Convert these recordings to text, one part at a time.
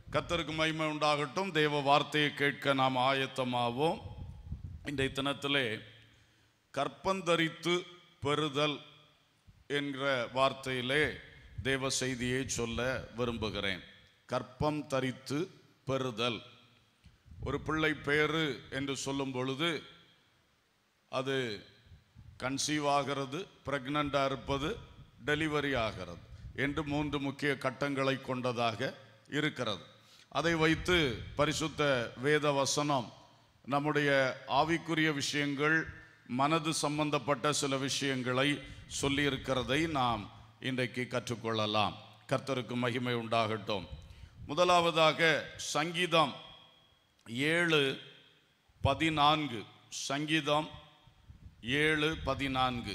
கர்த்தருக்கு மகிமை உண்டாகட்டும் தேவ வார்த்தையை கேட்க நாம் ஆயத்தமாவோம் இன்றைய தினத்திலே கற்பந்தரித்து பெறுதல் என்கிற வார்த்தையிலே தேவ செய்தியை சொல்ல விரும்புகிறேன் கற்பம் தரித்து பெறுதல் ஒரு பிள்ளை பேரு என்று சொல்லும் பொழுது அது கன்சீவ் ஆகிறது பிரெக்னண்டாக இருப்பது டெலிவரி ஆகிறது என்று மூன்று முக்கிய கட்டங்களை கொண்டதாக இருக்கிறது அதை வைத்து பரிசுத்த வேத வசனம் நம்முடைய ஆவிக்குரிய விஷயங்கள் மனது சம்பந்தப்பட்ட சில விஷயங்களை சொல்லியிருக்கிறதை நாம் இன்றைக்கு கற்றுக்கொள்ளலாம் கர்த்தருக்கு மகிமை உண்டாகட்டும் முதலாவதாக சங்கீதம் ஏழு பதினான்கு சங்கீதம் ஏழு பதினான்கு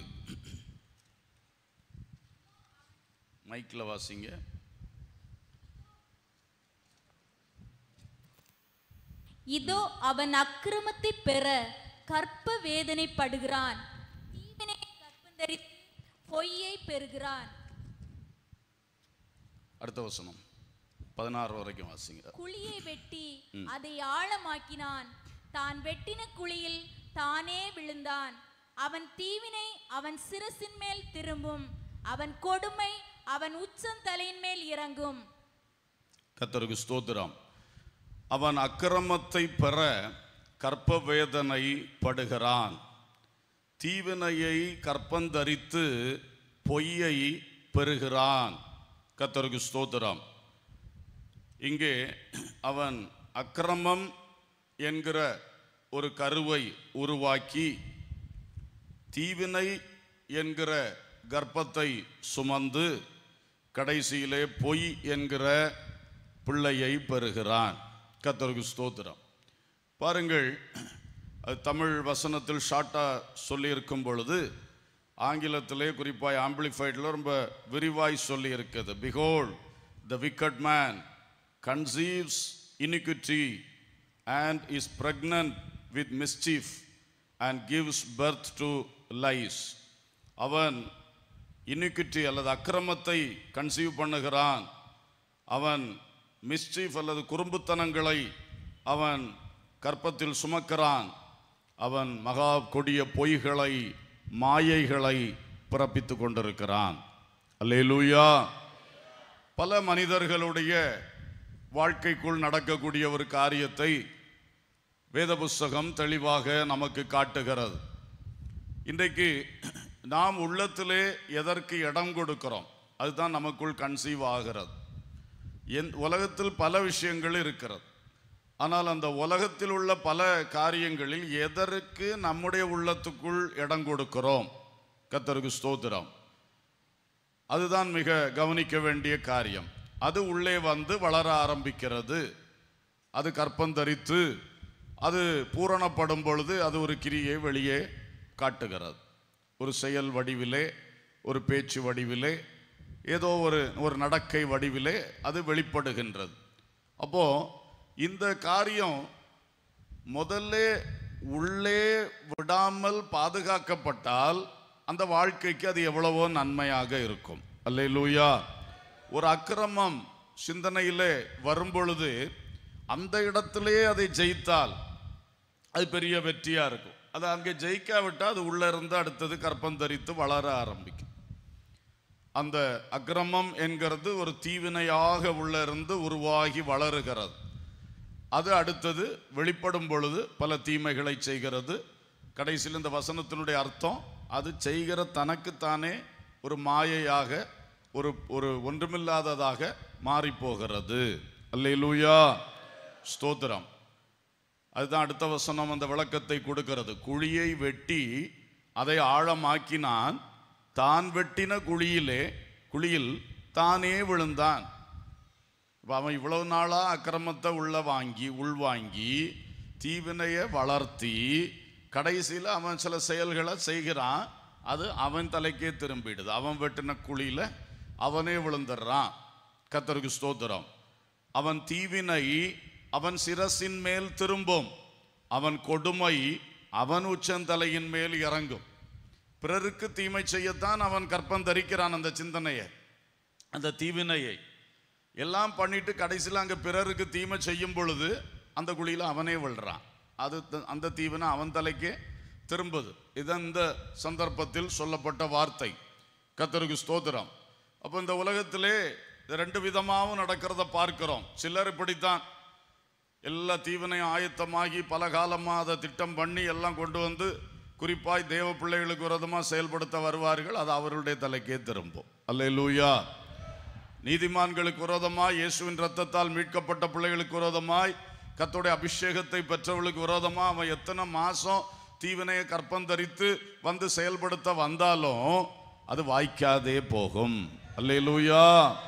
மைக்கில் வாசிங்க இதோ அவன் அக்கிரமத்தை பெற கற்ப வேதனைப்படுகிறான் தீவினை கற்பந்தரித்து பொய்யை பெறுகிறான் அடுத்த வசனம் பதினாறு வரைக்கும் வாசிங்க குழியை வெட்டி அதை ஆழமாக்கினான் தான் வெட்டின குழியில் தானே விழுந்தான் அவன் தீவினை அவன் சிரசின் மேல் திரும்பும் அவன் கொடுமை அவன் உச்சந்தலையின் மேல் இறங்கும் கர்த்தருக்கு ஸ்தோத்திரம் அவன் அக்கிரமத்தை பெற கற்ப வேதனை படுகிறான் தீவினையை கற்பந்தரித்து பொய்யை பெறுகிறான் கர்த்தருக்கு ஸ்தோத்திரம் இங்கே அவன் அக்கிரமம் என்கிற ஒரு கருவை உருவாக்கி தீவினை என்கிற கர்ப்பத்தை சுமந்து கடைசியிலே பொய் என்கிற பிள்ளையை பெறுகிறான் கர்த்தருக்கு ஸ்தோத்திரம் பாருங்கள் அது தமிழ் வசனத்தில் ஷார்ட்டாக சொல்லியிருக்கும் பொழுது ஆங்கிலத்திலே குறிப்பாக ஆம்பிளிஃபைடில் ரொம்ப விரிவாய் சொல்லி இருக்குது பிகோல் the wicked man conceives iniquity and is pregnant with mischief and gives birth to lies அவன் iniquity அல்லது அக்கிரமத்தை கன்சீவ் பண்ணுகிறான் அவன் மிஸ்சீஃப் அல்லது குறும்புத்தனங்களை அவன் கற்பத்தில் சுமக்கிறான் அவன் மகா கொடிய பொய்களை மாயைகளை பிறப்பித்து கொண்டிருக்கிறான் அல்லேலூயா பல மனிதர்களுடைய வாழ்க்கைக்குள் நடக்கக்கூடிய ஒரு காரியத்தை வேத புஸ்தகம் தெளிவாக நமக்கு காட்டுகிறது இன்றைக்கு நாம் உள்ளத்திலே எதற்கு இடம் கொடுக்கிறோம் அதுதான் நமக்குள் கன்சீவ் ஆகிறது என் உலகத்தில் பல விஷயங்கள் இருக்கிறது ஆனால் அந்த உலகத்தில் உள்ள பல காரியங்களில் எதற்கு நம்முடைய உள்ளத்துக்குள் இடம் கொடுக்கிறோம் கத்தருக்கு ஸ்தோத்திரம் அதுதான் மிக கவனிக்க வேண்டிய காரியம் அது உள்ளே வந்து வளர ஆரம்பிக்கிறது அது கற்பந்தரித்து அது பூரணப்படும் பொழுது அது ஒரு கிரியை வெளியே காட்டுகிறது ஒரு செயல் வடிவிலே ஒரு பேச்சு வடிவிலே ஏதோ ஒரு ஒரு நடக்கை வடிவிலே அது வெளிப்படுகின்றது அப்போ இந்த காரியம் முதல்ல உள்ளே விடாமல் பாதுகாக்கப்பட்டால் அந்த வாழ்க்கைக்கு அது எவ்வளவோ நன்மையாக இருக்கும் அல்லேலூயா ஒரு அக்கிரமம் சிந்தனையிலே வரும்பொழுது அந்த இடத்திலே அதை ஜெயித்தால் அது பெரிய வெற்றியா இருக்கும் அது அங்கே ஜெயிக்காவிட்டால் அது உள்ள இருந்து அடுத்தது கற்பந்தரித்து வளர ஆரம்பிக்கும் அந்த அக்கிரமம் என்கிறது ஒரு தீவினையாக உள்ள இருந்து உருவாகி வளருகிறது அது அடுத்தது வெளிப்படும் பொழுது பல தீமைகளை செய்கிறது கடைசியில் இந்த வசனத்தினுடைய அர்த்தம் அது செய்கிற தனக்குத்தானே ஒரு மாயையாக ஒரு ஒரு ஒன்றுமில்லாததாக மாறி போகிறது அல்லேலூயா ஸ்தோத்திரம் அதுதான் அடுத்த வசனம் அந்த விளக்கத்தை கொடுக்கிறது குழியை வெட்டி அதை ஆழமாக்கினான் தான் வெட்டின குழியிலே குழியில் தானே விழுந்தான் இப்ப அவன் இவ்வளவு நாளா அக்கிரமத்தை உள்ள வாங்கி உள்வாங்கி தீவினையை வளர்த்தி கடைசியில் அவன் சில செயல்களை செய்கிறான் அது அவன் தலைக்கே திரும்பிடுது அவன் வெட்டின குழியில அவனே விழுந்துடுறான் கத்தருக்கு ஸ்தோத்திரம் அவன் தீவினை அவன் சிரசின் மேல் திரும்பும் அவன் கொடுமை அவன் உச்சந்தலையின் மேல் இறங்கும் பிறருக்கு தீமை செய்யத்தான் அவன் கற்பம் தரிக்கிறான் அந்த சிந்தனையை அந்த தீவினையை எல்லாம் பண்ணிட்டு கடைசியில் அங்கே பிறருக்கு தீமை செய்யும் பொழுது அந்த குழியில் அவனே விழுறான் அது த- அந்த தீவனை அவன் தலைக்கே திரும்புது இது இந்த சந்தர்ப்பத்தில் சொல்லப்பட்ட வார்த்தை கத்தருக்கு ஸ்தோத்திரம் அப்போ இந்த உலகத்திலே இது ரெண்டு விதமாகவும் நடக்கிறத பார்க்கிறோம் சிலர் இப்படித்தான் எல்லா தீவனையும் ஆயத்தமாகி பல காலமாக அதை திட்டம் பண்ணி எல்லாம் கொண்டு வந்து குறிப்பாய் தேவ பிள்ளைகளுக்கு விரோதமாக செயல்படுத்த வருவார்கள் அது அவர்களுடைய தலைக்கே திரும்பும் அல்லேலூயா நீதிமான்களுக்கு விரோதமாய் இயேசுவின் ரத்தத்தால் மீட்கப்பட்ட பிள்ளைகளுக்கு விரோதமாய் கர்த்தருடைய அபிஷேகத்தை பெற்றவர்களுக்கு விரோதமா அவன் எத்தனை மாசம் தீவினையை கற்பந்தரித்து வந்து செயல்படுத்த வந்தாலும் அது வாய்க்காதே போகும் அல்லேலூயா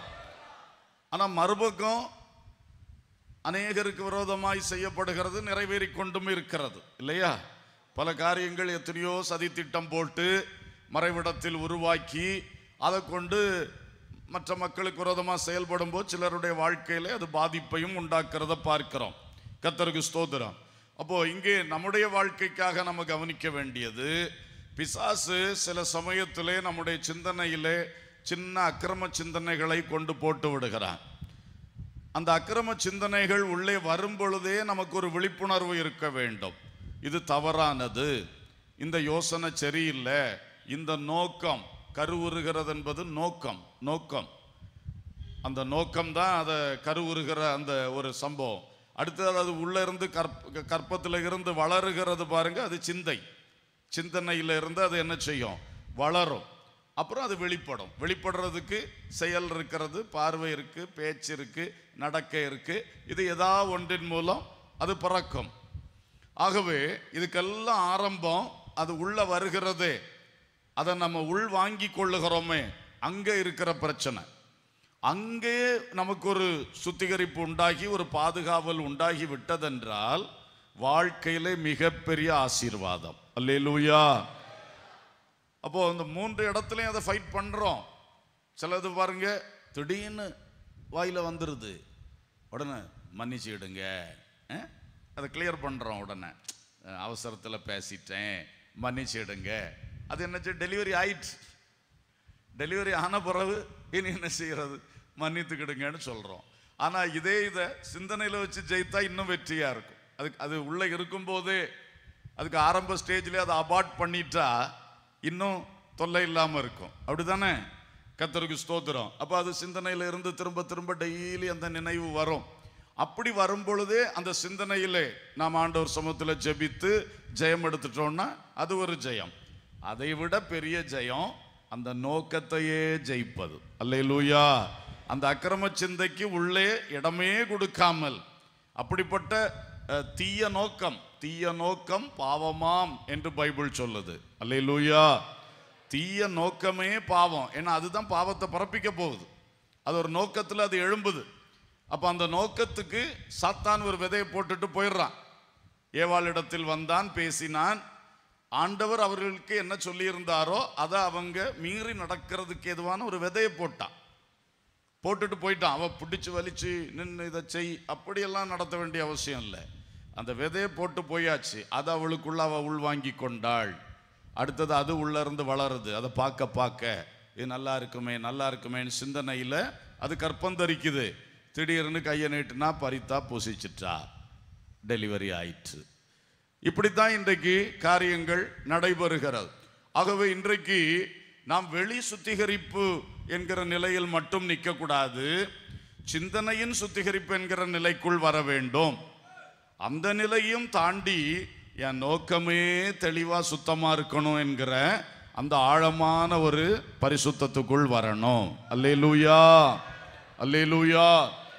ஆனா மறுபக்கம் அநேகருக்கு விரோதமாய் செய்யப்படுகிறது நிறைவேறி கொண்டும் இருக்கிறது இல்லையா பல காரியங்கள் எத்தனையோ சதித்திட்டம் போட்டு மறைவிடத்தில் உருவாக்கி அதை கொண்டு மற்ற மக்களுக்கு விரோதமாக செயல்படும் போது சிலருடைய வாழ்க்கையிலே அது பாதிப்பையும் உண்டாக்குறத பார்க்கிறோம் கத்தருக்கு ஸ்தோத்திரம் அப்போ இங்கே நம்முடைய வாழ்க்கைக்காக நம்ம கவனிக்க வேண்டியது பிசாசு சில சமயத்திலே நம்முடைய சிந்தனையிலே சின்ன அக்கிரம சிந்தனைகளை கொண்டு போட்டு விடுகிறான் அந்த அக்கிரம சிந்தனைகள் உள்ளே வரும் பொழுதே நமக்கு ஒரு விழிப்புணர்வு இருக்க வேண்டும் இது தவறானது இந்த யோசனை சரியில்லை இந்த நோக்கம் கருவுறுகிறது என்பது நோக்கம் நோக்கம் அந்த நோக்கம் தான் அதை கருவுறுகிற அந்த ஒரு சம்பவம் அடுத்தது அது உள்ள இருந்து கற்ப கற்பத்தில் இருந்து வளருகிறது பாருங்க அது சிந்தை சிந்தனையில இருந்து அது என்ன செய்யும் வளரும் அப்புறம் அது வெளிப்படும் வெளிப்படுறதுக்கு செயல் இருக்கிறது பார்வை இருக்கு பேச்சு இருக்கு நடக்கை இருக்கு இது ஏதா ஒன்றின் மூலம் அது பிறக்கும் ஆகவே இதுக்கெல்லாம் ஆரம்பம் அது உள்ள வருகிறதே அதை நம்ம உள் வாங்கி கொள்ளுகிறோமே அங்கே இருக்கிற பிரச்சனை அங்கே நமக்கு ஒரு சுத்திகரிப்பு உண்டாகி ஒரு பாதுகாவல் உண்டாகி விட்டதென்றால் வாழ்க்கையிலே மிகப்பெரிய ஆசீர்வாதம் அல்லேலூயா அப்போ இந்த மூன்று இடத்துலையும் அதை ஃபைட் பண்றோம் சிலது பாருங்க திடீர்னு வாயில வந்துருது உடனே மன்னிச்சுடுங்க அஹ்? அதை கிளியர் பண்றோம் உடனே அஹ், அவசரத்துல பேசிட்டேன் மன்னிச்சிடுங்க அது என்னச்சு டெலிவரி ஆயிடுச்சு டெலிவரி ஆன பிறகு இனி என்ன செய்யறது மன்னித்துக்கிடுங்கன்னு சொல்றோம் ஆனா இதே இதை சிந்தனையில வச்சு ஜெயித்தா இன்னும் வெற்றியா இருக்கும் அதுக்கு அது உள்ள இருக்கும்போதே அதுக்கு ஆரம்ப ஸ்டேஜ்ல அதை அபார்ட் பண்ணிட்டா இன்னும் தொல்லை இல்லாம இருக்கும் அப்படிதானே கத்தருக்கு ஸ்தோத்திரம் அப்ப அது சிந்தனையில இருந்து திரும்ப திரும்ப டெய்லி அந்த நினைவு வரும் அப்படி வரும் பொழுதே அந்த சிந்தனையிலே நாம் ஆண்டவர் சமூகத்தில் ஜெபித்து ஜெயம் எடுத்துட்டோம்னா அது ஒரு ஜெயம் அதை விட பெரிய ஜெயம் அந்த நோக்கத்தையே ஜெயிப்பது அல்லேலூயா அந்த அக்கிரம சிந்தைக்கு உள்ளே இடமே கொடுக்காமல் அப்படிப்பட்ட அஹ், தீய நோக்கம் தீய நோக்கம் பாவமாம் என்று பைபிள் சொல்லுது அல்லேலூயா தீய நோக்கமே பாவம் ஏன்னா அதுதான் பாவத்தை பரப்பிக்க போகுது அது ஒரு நோக்கத்தில் அது எழும்புது அப்போ அந்த நோக்கத்துக்கு சாத்தான் ஒரு விதையை போட்டுட்டு போயிடுறான் ஏவாளிடத்தில் வந்தான் பேசினான் ஆண்டவர் அவர்களுக்கு என்ன சொல்லியிருந்தாரோ அதை அவங்க மீறி நடக்கிறதுக்கு எதுவான ஒரு விதையை போட்டான் போட்டுட்டு போயிட்டான் அவன் பிடிச்சு வலிச்சு நின்று இதை செய் அப்படியெல்லாம் நடத்த வேண்டிய அவசியம் இல்லை அந்த விதையை போட்டு போயாச்சு அதை அவளுக்குள்ள அவ உள்வாங்கி கொண்டாள் அடுத்தது அது உள்ள இருந்து வளருது அதை பார்க்க பார்க்க இது நல்லா இருக்குமே நல்லா இருக்குமேன்னு சிந்தனையில் அது கற்பந்தரிக்குது திடீர்னு கையை நீட்டுனா பறித்தா பூசிச்சிட்டா டெலிவரி ஆயிற்று இப்படித்தான் இன்றைக்கு காரியங்கள் நடைபெறுகிறது ஆகவே இன்றைக்கு நாம் வெளி சுத்திகரிப்பு என்கிற நிலையில் மட்டும் நிற்கக்கூடாது சிந்தனையின் சுத்திகரிப்பு என்கிற நிலைக்குள் வர வேண்டும் அந்த நிலையும் தாண்டி என் நோக்கமே தெளிவா சுத்தமா இருக்கணும் என்கிற அந்த ஆழமான ஒரு பரிசுத்தத்துக்குள் வரணும் அல்லேலூயா அல்லேலூயா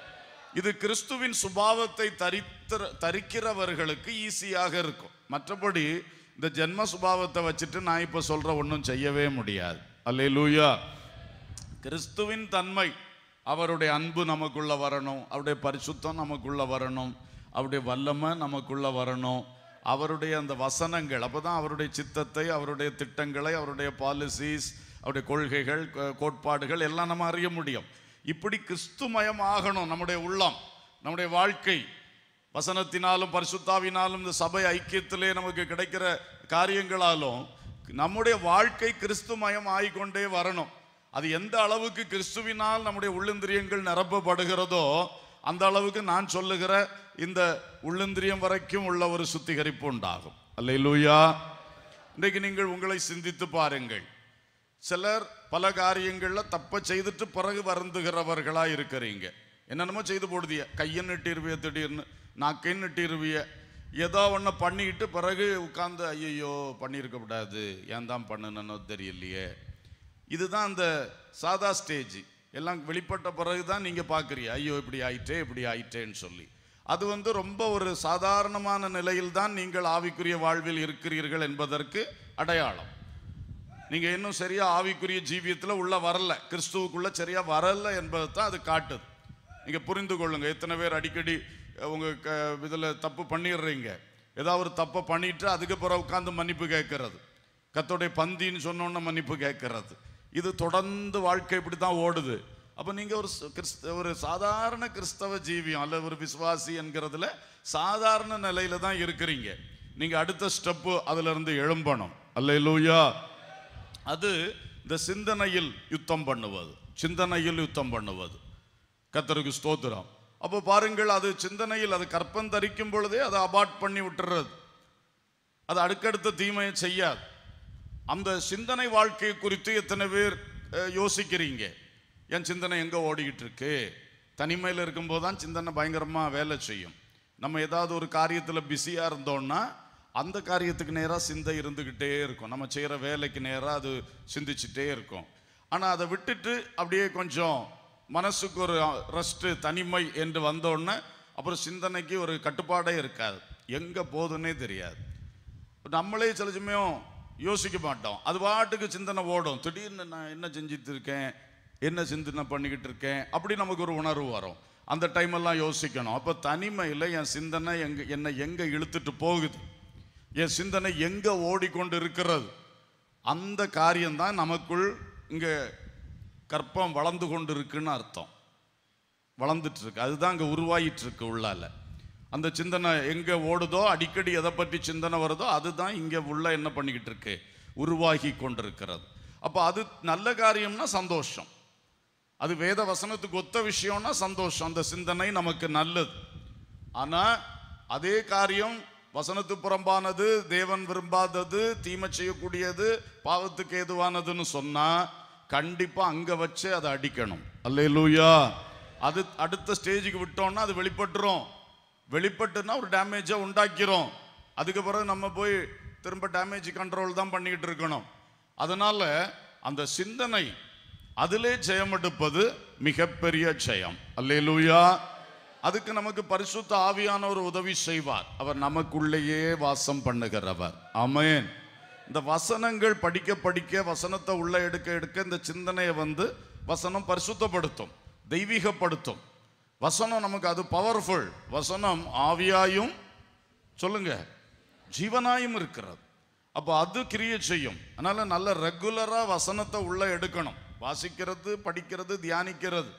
இது கிறிஸ்துவின் சுபாவத்தை தரித்திர தரிக்கிறவர்களுக்கு ஈஸியாக இருக்கும் மற்றபடி இந்த ஜென்ம சுபாவத்தை வச்சுட்டு நான் இப்போ சொல்ற ஒன்றும் செய்யவே முடியாது அல்லேலூயா கிறிஸ்துவின் தன்மை அவருடைய அன்பு நமக்குள்ள வரணும் அவருடைய பரிசுத்தம் நமக்குள்ள வரணும் அவருடைய வல்லமை நமக்குள்ள வரணும் அவருடைய அந்த வசனங்கள் அப்பதான் அவருடைய சித்தத்தை அவருடைய திட்டங்களை அவருடைய பாலிசிஸ் அவருடைய கொள்கைகள் கோ- கோட்பாடுகள் எல்லாம் நம்ம அறிய முடியும் இப்படி கிறிஸ்துமயம் ஆகணும் நம்முடைய உள்ளம் நம்முடைய வாழ்க்கை வசனத்தினாலும் பரிசுத்தாவினாலும் இந்த சபை ஐக்கியத்திலே நமக்கு கிடைக்கிற காரியங்களாலும் நம்முடைய வாழ்க்கை கிறிஸ்துமயம் ஆகிக்கொண்டே வரணும் அது எந்த அளவுக்கு கிறிஸ்துவினால் நம்முடைய உள்ளிந்திரியங்கள் நிரப்பப்படுகிறதோ அந்த அளவுக்கு நான் சொல்லுகிற இந்த உள்ளிந்திரியம் வரைக்கும் உள்ள ஒரு சுத்திகரிப்பு உண்டாகும் அல்லேலூயா இன்றைக்கு நீங்கள் உங்களை சிந்தித்து பாருங்கள் சிலர் பல காரியங்கள்ல தப்ப செய்துட்டு பிறகு வருந்துகிறவர்களா இருக்கிறீங்க என்னென்னமோ செய்து போடுதிய கையை நட்டிருவிய திடீர்னு நாக்கையும் நட்டிருவிய ஏதோ ஒன்று பண்ணிக்கிட்டு பிறகு உட்கார்ந்து ஐயோ பண்ணியிருக்க கூடாது ஏன் தான் பண்ணுனோ தெரியலையே இதுதான் அந்த சாதா ஸ்டேஜ் எல்லாம் வெளிப்பட்ட பிறகு தான் நீங்கள் பார்க்குறீங்க ஐயோ இப்படி ஆயிட்டே இப்படி ஆயிட்டேன்னு சொல்லி அது வந்து ரொம்ப ஒரு சாதாரணமான நிலையில் தான் நீங்கள் ஆவிக்குரிய வாழ்வில் இருக்கிறீர்கள் என்பதற்கு அடையாளம் நீங்க இன்னும் சரியா ஆவிக்குரிய ஜீவியத்துல உள்ள வரல கிறிஸ்துவுக்குள்ள சரியா வரல என்பதை தான் அது காட்டுது நீங்க புரிந்து கொள்ளுங்க எத்தனை பேர் அடிக்கடி அஹ், உங்க க- இதுல தப்பு பண்ணிடுறீங்க ஏதாவது ஒரு தப்பை பண்ணிட்டு அதுக்கு பிறகு உட்கார்ந்து மன்னிப்பு கேட்கறது கத்தோடைய பந்தின்னு சொன்னோன்னு மன்னிப்பு கேட்கறது இது தொடர்ந்து வாழ்க்கை இப்படி தான் ஓடுது அப்போ நீங்க ஒரு ச- கிறிஸ்த ஒரு சாதாரண கிறிஸ்தவ ஜீவியம் அல்ல ஒரு விசுவாசி என்கிறதுல சாதாரண நிலையில தான் இருக்கிறீங்க நீங்க அடுத்த ஸ்டெப்பு அதுல இருந்து எழும்பணும் அல்லேலூயா அது இந்த சிந்தனையில் யுத்தம் பண்ணுவது சிந்தனையில் யுத்தம் பண்ணுவது கத்தருக்கு ஸ்தோத்திரம் அப்போ பாருங்கள் அது சிந்தனையில் அது கற்பம் தரிக்கும் பொழுதே அதை அபார்ட் பண்ணி விட்டுறது அது அடுக்கடுத்த தீமையை செய்யாது அந்த சிந்தனை வாழ்க்கை குறித்து எத்தனை பேர் அஹ், யோசிக்கிறீங்க என் சிந்தனை எங்கே ஓடிக்கிட்டு இருக்கு தனிமையில் இருக்கும்போது தான் சிந்தனை பயங்கரமாக வேலை செய்யும் நம்ம ஏதாவது ஒரு காரியத்தில் பிஸியாக இருந்தோம்னா அந்த காரியத்துக்கு நேராக சிந்தை இருந்துக்கிட்டே இருக்கும் நம்ம செய்கிற வேலைக்கு நேராக அது சிந்திச்சுட்டே இருக்கும் ஆனால் அதை விட்டுட்டு அப்படியே கொஞ்சம் மனசுக்கு ஒரு ரெஸ்ட்டு தனிமை என்று வந்தோடனே அப்புறம் சிந்தனைக்கு ஒரு கட்டுப்பாடே இருக்காது எங்கே போகுதுன்னே தெரியாது நம்மளே சில சமயம் யோசிக்க மாட்டோம் அது பாட்டுக்கு சிந்தனை ஓடும் திடீர்னு நான் என்ன செஞ்சுட்டு இருக்கேன் என்ன சிந்தனை பண்ணிக்கிட்டு இருக்கேன் அப்படி நமக்கு ஒரு உணர்வு வரும் அந்த டைம் எல்லாம் யோசிக்கணும் அப்போ தனிமையில் என் சிந்தனை எங்க என்னை எங்கே இழுத்துட்டு போகுது என் சிந்தனை எங்கே ஓடிக்கொண்டு இருக்கிறது அந்த காரியம்தான் நமக்குள் இங்கே கற்பம் வளர்ந்து கொண்டு இருக்குன்னு அர்த்தம் வளர்ந்துட்டு இருக்கு அதுதான் அங்கே உருவாயிட்டு இருக்கு உள்ளால அந்த சிந்தனை எங்க ஓடுதோ அடிக்கடி எதை பற்றி சிந்தனை வருதோ அதுதான் இங்க உள்ள என்ன பண்ணிக்கிட்டு இருக்கு உருவாகி கொண்டிருக்கிறது அப்போ அது நல்ல காரியம்னா சந்தோஷம் அது வேத வசனத்துக்கு ஒத்த விஷயம்னா சந்தோஷம் அந்த சிந்தனை நமக்கு நல்லது ஆனா அதே காரியம் வசனத்து புறம்பானது தேவன் விரும்பாதது தீமை செய்யக்கூடியது பாவத்துக்கு ஏதுவானதுன்னு சொன்னா கண்டிப்பா அங்க வச்சு அதை அடிக்கணும் அல்லேலூயா அது அடுத்த ஸ்டேஜுக்கு விட்டோம்னா அது வெளிப்பட்டுரும் வெளிப்பட்டுனா ஒரு டேமேஜை உண்டாக்கிறோம் அதுக்கு பிறகு நம்ம போய் திரும்ப டேமேஜ் கண்ட்ரோல் தான் பண்ணிக்கிட்டு இருக்கணும் அதனால அந்த சிந்தனை அதிலே ஜெயம் எடுப்பது மிகப்பெரிய ஜெயம் அல்லேலூயா அதுக்கு நமக்கு பரிசுத்த ஆவியானவர் உதவி செய்வார் அவர் நமக்குள்ளேயே வாசம் பண்ணுகிறவர் ஆமென் இந்த வசனங்கள் படிக்க படிக்க வசனத்தை உள்ள எடுக்க எடுக்க இந்த சிந்தனையை வந்து வசனம் பரிசுத்தப்படுத்தும் தெய்வீகப்படுத்தும் வசனம் நமக்கு அது பவர்ஃபுல் வசனம் ஆவியாயும் சொல்லுங்க ஜீவனாயும் இருக்கிறது அப்போ அது கிரியை செய்யும் அதனால நல்ல ரெகுலரா வசனத்தை உள்ள எடுக்கணும் வாசிக்கிறது படிக்கிறது தியானிக்கிறது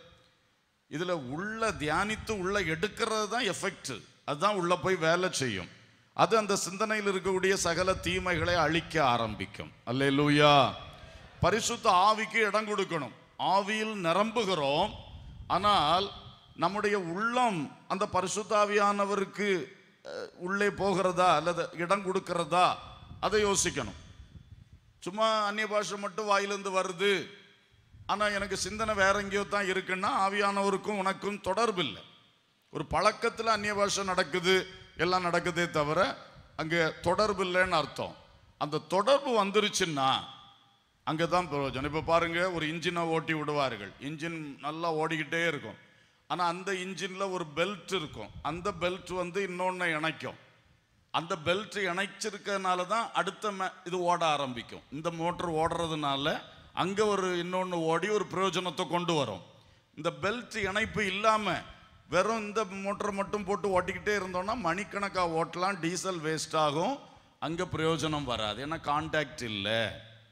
இதுல உள்ள தியானித்து உள்ள எடுக்கிறது தான் எஃபெக்ட் அதுதான் உள்ள போய் வேலை செய்யும் அது அந்த சிந்தனையில் இருக்கக்கூடிய சகல தீமைகளை அழிக்க ஆரம்பிக்கும் அல்லேலூயா பரிசுத்த ஆவிக்கு இடம் கொடுக்கணும் ஆவியில் நிரம்புகிறோம் ஆனால் நம்முடைய உள்ளம் அந்த பரிசுத்தாவியானவருக்கு அஹ், உள்ளே போகிறதா அல்லது இடம் கொடுக்கிறதா அதை யோசிக்கணும் சும்மா அந்நிய பாஷை மட்டும் வாயிலிருந்து வருது ஆனா எனக்கு சிந்தனை வேற எங்கேயோ தான் இருக்குன்னா ஆவியானவருக்கும் உனக்கும் தொடர்பு இல்லை ஒரு பழக்கத்துல அந்நிய பாஷை நடக்குது எல்லாம் நடக்குதே தவிர அங்க தொடர்பு இல்லைன்னு அர்த்தம் அந்த தொடர்பு வந்துருச்சுன்னா அங்கே தான் பிரயோஜனம் இப்போ பாருங்க ஒரு இன்ஜினை ஓட்டி விடுவார்கள் இன்ஜின் நல்லா ஓடிக்கிட்டே இருக்கும் ஆனால் அந்த இன்ஜினில் ஒரு பெல்ட் இருக்கும் அந்த பெல்ட் வந்து இன்னொன்று இணைக்கும் அந்த பெல்ட் இணைச்சிருக்கனால தான் அடுத்த மே- இது ஓட ஆரம்பிக்கும் இந்த மோட்டர் ஓடுறதுனால அங்கே ஒரு இன்னொன்று ஓடி ஒரு பிரயோஜனத்தை கொண்டு வரும் இந்த பெல்ட் இணைப்பு இல்லாமல் வெறும் இந்த மோட்டரை மட்டும் போட்டு ஓட்டிக்கிட்டே இருந்தோம்னா மணிக்கணக்காக ஓட்டலாம் டீசல் வேஸ்ட் ஆகும் அங்கே பிரயோஜனம் வராது ஏன்னா கான்டாக்ட் இல்லை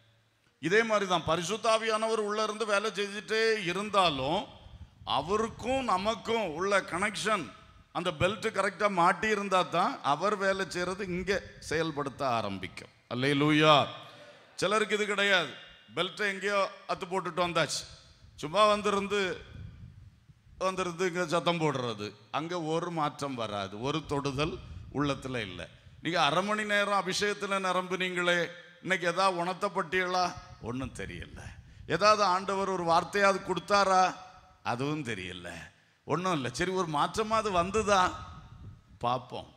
இதே மாதிரி தான் பரிசுத்தாவியானவர் உள்ள இருந்து வேலை செஞ்சுட்டே இருந்தாலும் அவருக்கும் நமக்கும் உள்ள கனெக்ஷன் அந்த பெல்ட் கரெக்டாக மாட்டி இருந்தா தான் அவர் வேலை செய்யறது இங்கே செயல்படுத்த ஆரம்பிக்கும் அல்லே லூயா சிலருக்கு இது கிடையாது பெல்ட்டை எங்கேயோ அத்து போட்டுட்டு வந்தாச்சு சும்மா வந்திருந்து வந்திருந்து இங்கே சத்தம் போடுறது அங்கே ஒரு மாற்றம் வராது ஒரு தொடுதல் உள்ளத்தில் இல்லை நீங்கள் அரை மணி நேரம் அபிஷேகத்தில் நிரம்புனீங்களே இன்னைக்கு எதாவது உணர்த்தப்பட்டீங்களா ஒன்றும் தெரியல ஏதாவது ஆண்டவர் ஒரு வார்த்தையாவது கொடுத்தாரா அதுவும் தெரியல ஒன்றும் இல்லை சரி ஒரு மாற்றமாவது வந்துதா பார்ப்போம்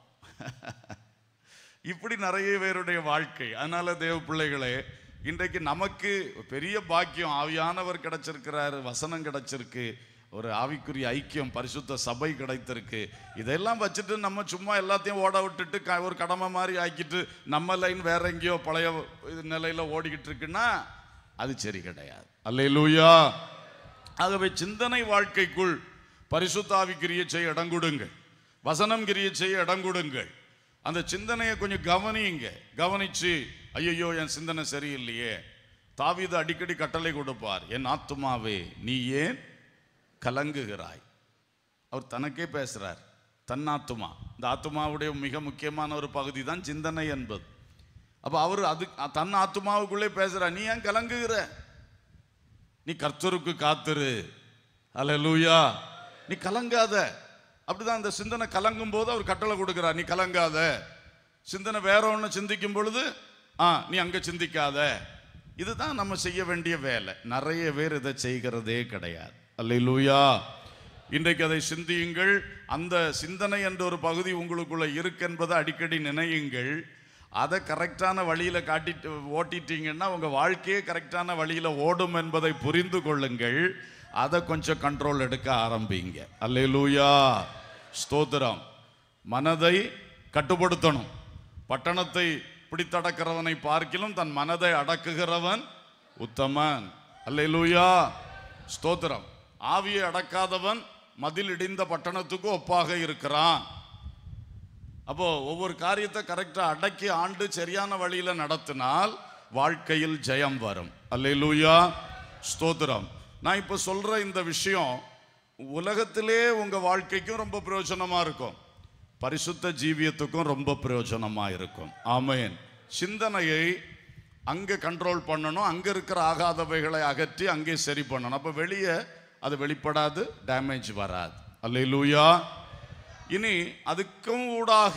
இப்படி நிறைய பேருடைய வாழ்க்கை அதனால தேவ பிள்ளைகளே இன்றைக்கு நமக்கு பெரிய பாக்கியம் ஆவியானவர் கிடைச்சிருக்கிறாரு வசனம் கிடைச்சிருக்கு ஒரு ஆவிக்குரிய ஐக்கியம் பரிசுத்த சபை கிடைத்திருக்கு இதெல்லாம் வச்சுட்டு நம்ம சும்மா எல்லாத்தையும் ஓட விட்டுட்டு க- ஒரு கடமை மாதிரி ஆக்கிட்டு நம்ம லைன் வேற எங்கேயோ பழைய இது நிலையில ஓடிக்கிட்டு இருக்குன்னா அது சரி கிடையாது அல்லேலூயா ஆகவே சிந்தனை வாழ்க்கைக்குள் பரிசுத்த ஆவி கிரியை செய்ய இடம் கொடுங்கள் வசனம் கிரியை செய்ய இடம் கொடுங்கள் அந்த சிந்தனையை கொஞ்சம் கவனியுங்க கவனிச்சு ஐயோ என் சிந்தனை சரியில்லையே தாவீது அடிக்கடி கட்டளை கொடுப்பார் என் ஆத்துமாவே நீ ஏன் கலங்குகிறாய் அவர் தனக்கே பேசுறார் தன் ஆத்துமா இந்த ஆத்துமாவுடைய மிக முக்கியமான ஒரு பகுதி தான் சிந்தனை என்பது அப்ப அவர் அது தன் ஆத்துமாவுக்குள்ளே பேசுறார் நீ ஏன் கலங்குகிற நீ கர்த்தருக்கு காத்துரு அல்லேலூயா நீ கலங்காத அப்படிதான் இந்த சிந்தனை கலங்கும் போது அவர் கட்டளை கொடுக்கிறார் நீ கலங்காத சிந்தனை வேற ஒன்று சிந்திக்கும் பொழுது ஆ நீ அங்க சிந்திக்காத இதுதான் நம்ம செய்ய வேண்டிய வேலை நிறைய பேர் இதை செய்கிறதே கிடையாது அல்லேலூயா இன்றைக்கு அதை சிந்தியுங்கள் அந்த சிந்தனை என்ற ஒரு பகுதி உங்களுக்குள்ள இருக்கு என்பதை அடிக்கடி நினையுங்கள் அதை கரெக்டான வழியில காட்டிட்டு ஓட்டிட்டீங்கன்னா உங்க வாழ்க்கையே கரெக்டான வழியில ஓடும் என்பதை புரிந்து கொள்ளுங்கள் அதை கொஞ்சம் கண்ட்ரோல் எடுக்க ஆரம்பிங்க அல்லேலூயா ஸ்தோத்திரம் மனதை கட்டுப்படுத்தணும் பட்டணத்தை பிடித்தடக்கிறவனை பார்க்கிலும் தன் மனதை அடக்குகிறவன் உத்தமன் அல்லேலூயா ஸ்தோத்திரம் ஆவியை அடக்காதவன் மதில் இடிந்த பட்டணத்துக்கு ஒப்பாக இருக்கிறான் அப்போ ஒவ்வொரு காரியத்தை கரெக்டா அடக்கி ஆண்டு சரியான வழியில நடத்தினால் வாழ்க்கையில் ஜெயம் வரும் அல்லேலூயா ஸ்தோத்திரம் நான் இப்ப சொல்ற இந்த விஷயம் உலகத்திலே உங்க வாழ்க்கைக்கும் ரொம்ப பிரயோஜனமா இருக்கும் பரிசுத்த ஜீவியத்துக்கும் ரொம்ப பிரயோஜனமா இருக்கும் ஆமென் சிந்தனையை அங்க கண்ட்ரோல் பண்ணணும் அங்க இருக்கிற ஆகாதவைகளை அகற்றி அங்கே சரி பண்ணணும் அப்ப வெளியே அது வெளிப்படாது டேமேஜ் வராது அல்லேலூயா இனி அதுக்கும் ஊடாக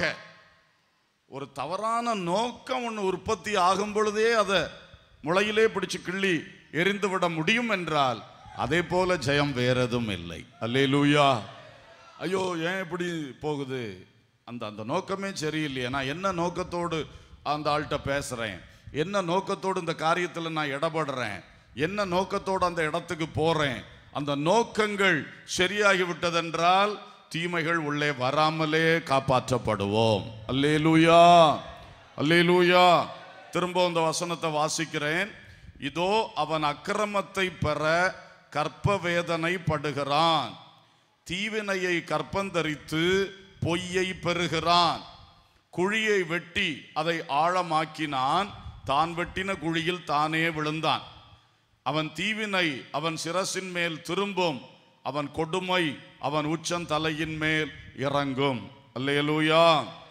ஒரு தவறான நோக்கம் ஒன்று உற்பத்தி ஆகும் பொழுதே அதை முளையிலே பிடிச்சு கிள்ளி எரிந்து விட முடியும் என்றால் அதே போல ஜெயம் வேற எதுவும் இல்லை அல்லேலூயா ஐயோ ஏன் இப்படி போகுது அந்த அந்த நோக்கமே சரியில்லையே நான் என்ன நோக்கத்தோடு அந்த ஆள்கிட்ட பேசுறேன் என்ன நோக்கத்தோடு இந்த காரியத்தில் நான் இடப்படுறேன் என்ன நோக்கத்தோடு அந்த இடத்துக்கு போறேன் அந்த நோக்கங்கள் சரியாகி விட்டதென்றால் தீமைகள் உள்ளே வராமலே காப்பாற்றப்படுவோம் அல்லேலூயா அல்லேலூயா திரும்ப இந்த வசனத்தை வாசிக்கிறேன் இதோ அவன் அக்கிரமத்தை பெற கற்ப வேதனை படுகிறான் தீவினையை கற்பந்தரித்து பொய்யை பெறுகிறான் குழியை வெட்டி அதை ஆழமாக்கினான் தான் வெட்டின குழியில் தானே விழுந்தான் அவன் தீவினை அவன் சிரசின் மேல் திரும்பும் அவன் கொடுமை அவன் உச்சந்தலையின் மேல் இறங்கும் அல்லேலூயா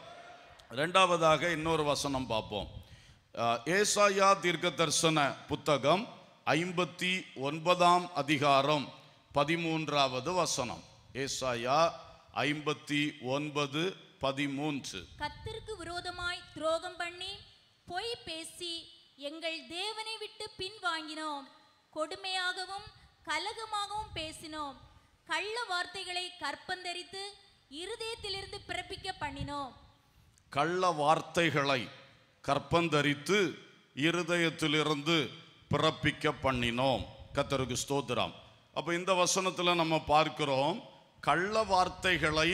ரெண்டாவதாக இன்னொரு வசனம் பார்ப்போம் அஹ், ஏசாயா தீர்க்க தரிசன புத்தகம் ஐம்பத்தி ஒன்பதாம் அதிகாரம் பதிமூன்றாவது வசனம் ஏசாயா ஐம்பத்தி ஒன்பது பதிமூன்று கர்த்தருக்கு விரோதமாய் துரோகம் பண்ணி பொய் பேசி எங்கள் தேவனை விட்டு பின்வாங்கினோம் கொடுமையாகவும் கலகமாகவும் பேசினோம் கள்ள வார்த்தைகளை கற்பந்தரித்து இருதயத்திலிருந்து பிறப்பிக்க பண்ணினோம் கள்ள வார்த்தைகளை கற்பந்தரித்து இருதயத்திலிருந்து பிறப்பிக்க பண்ணினோம் கத்தருக்கு ஸ்தோத்திரம் அப்ப இந்த வசனத்துல நம்ம பார்க்கிறோம் கள்ள வார்த்தைகளை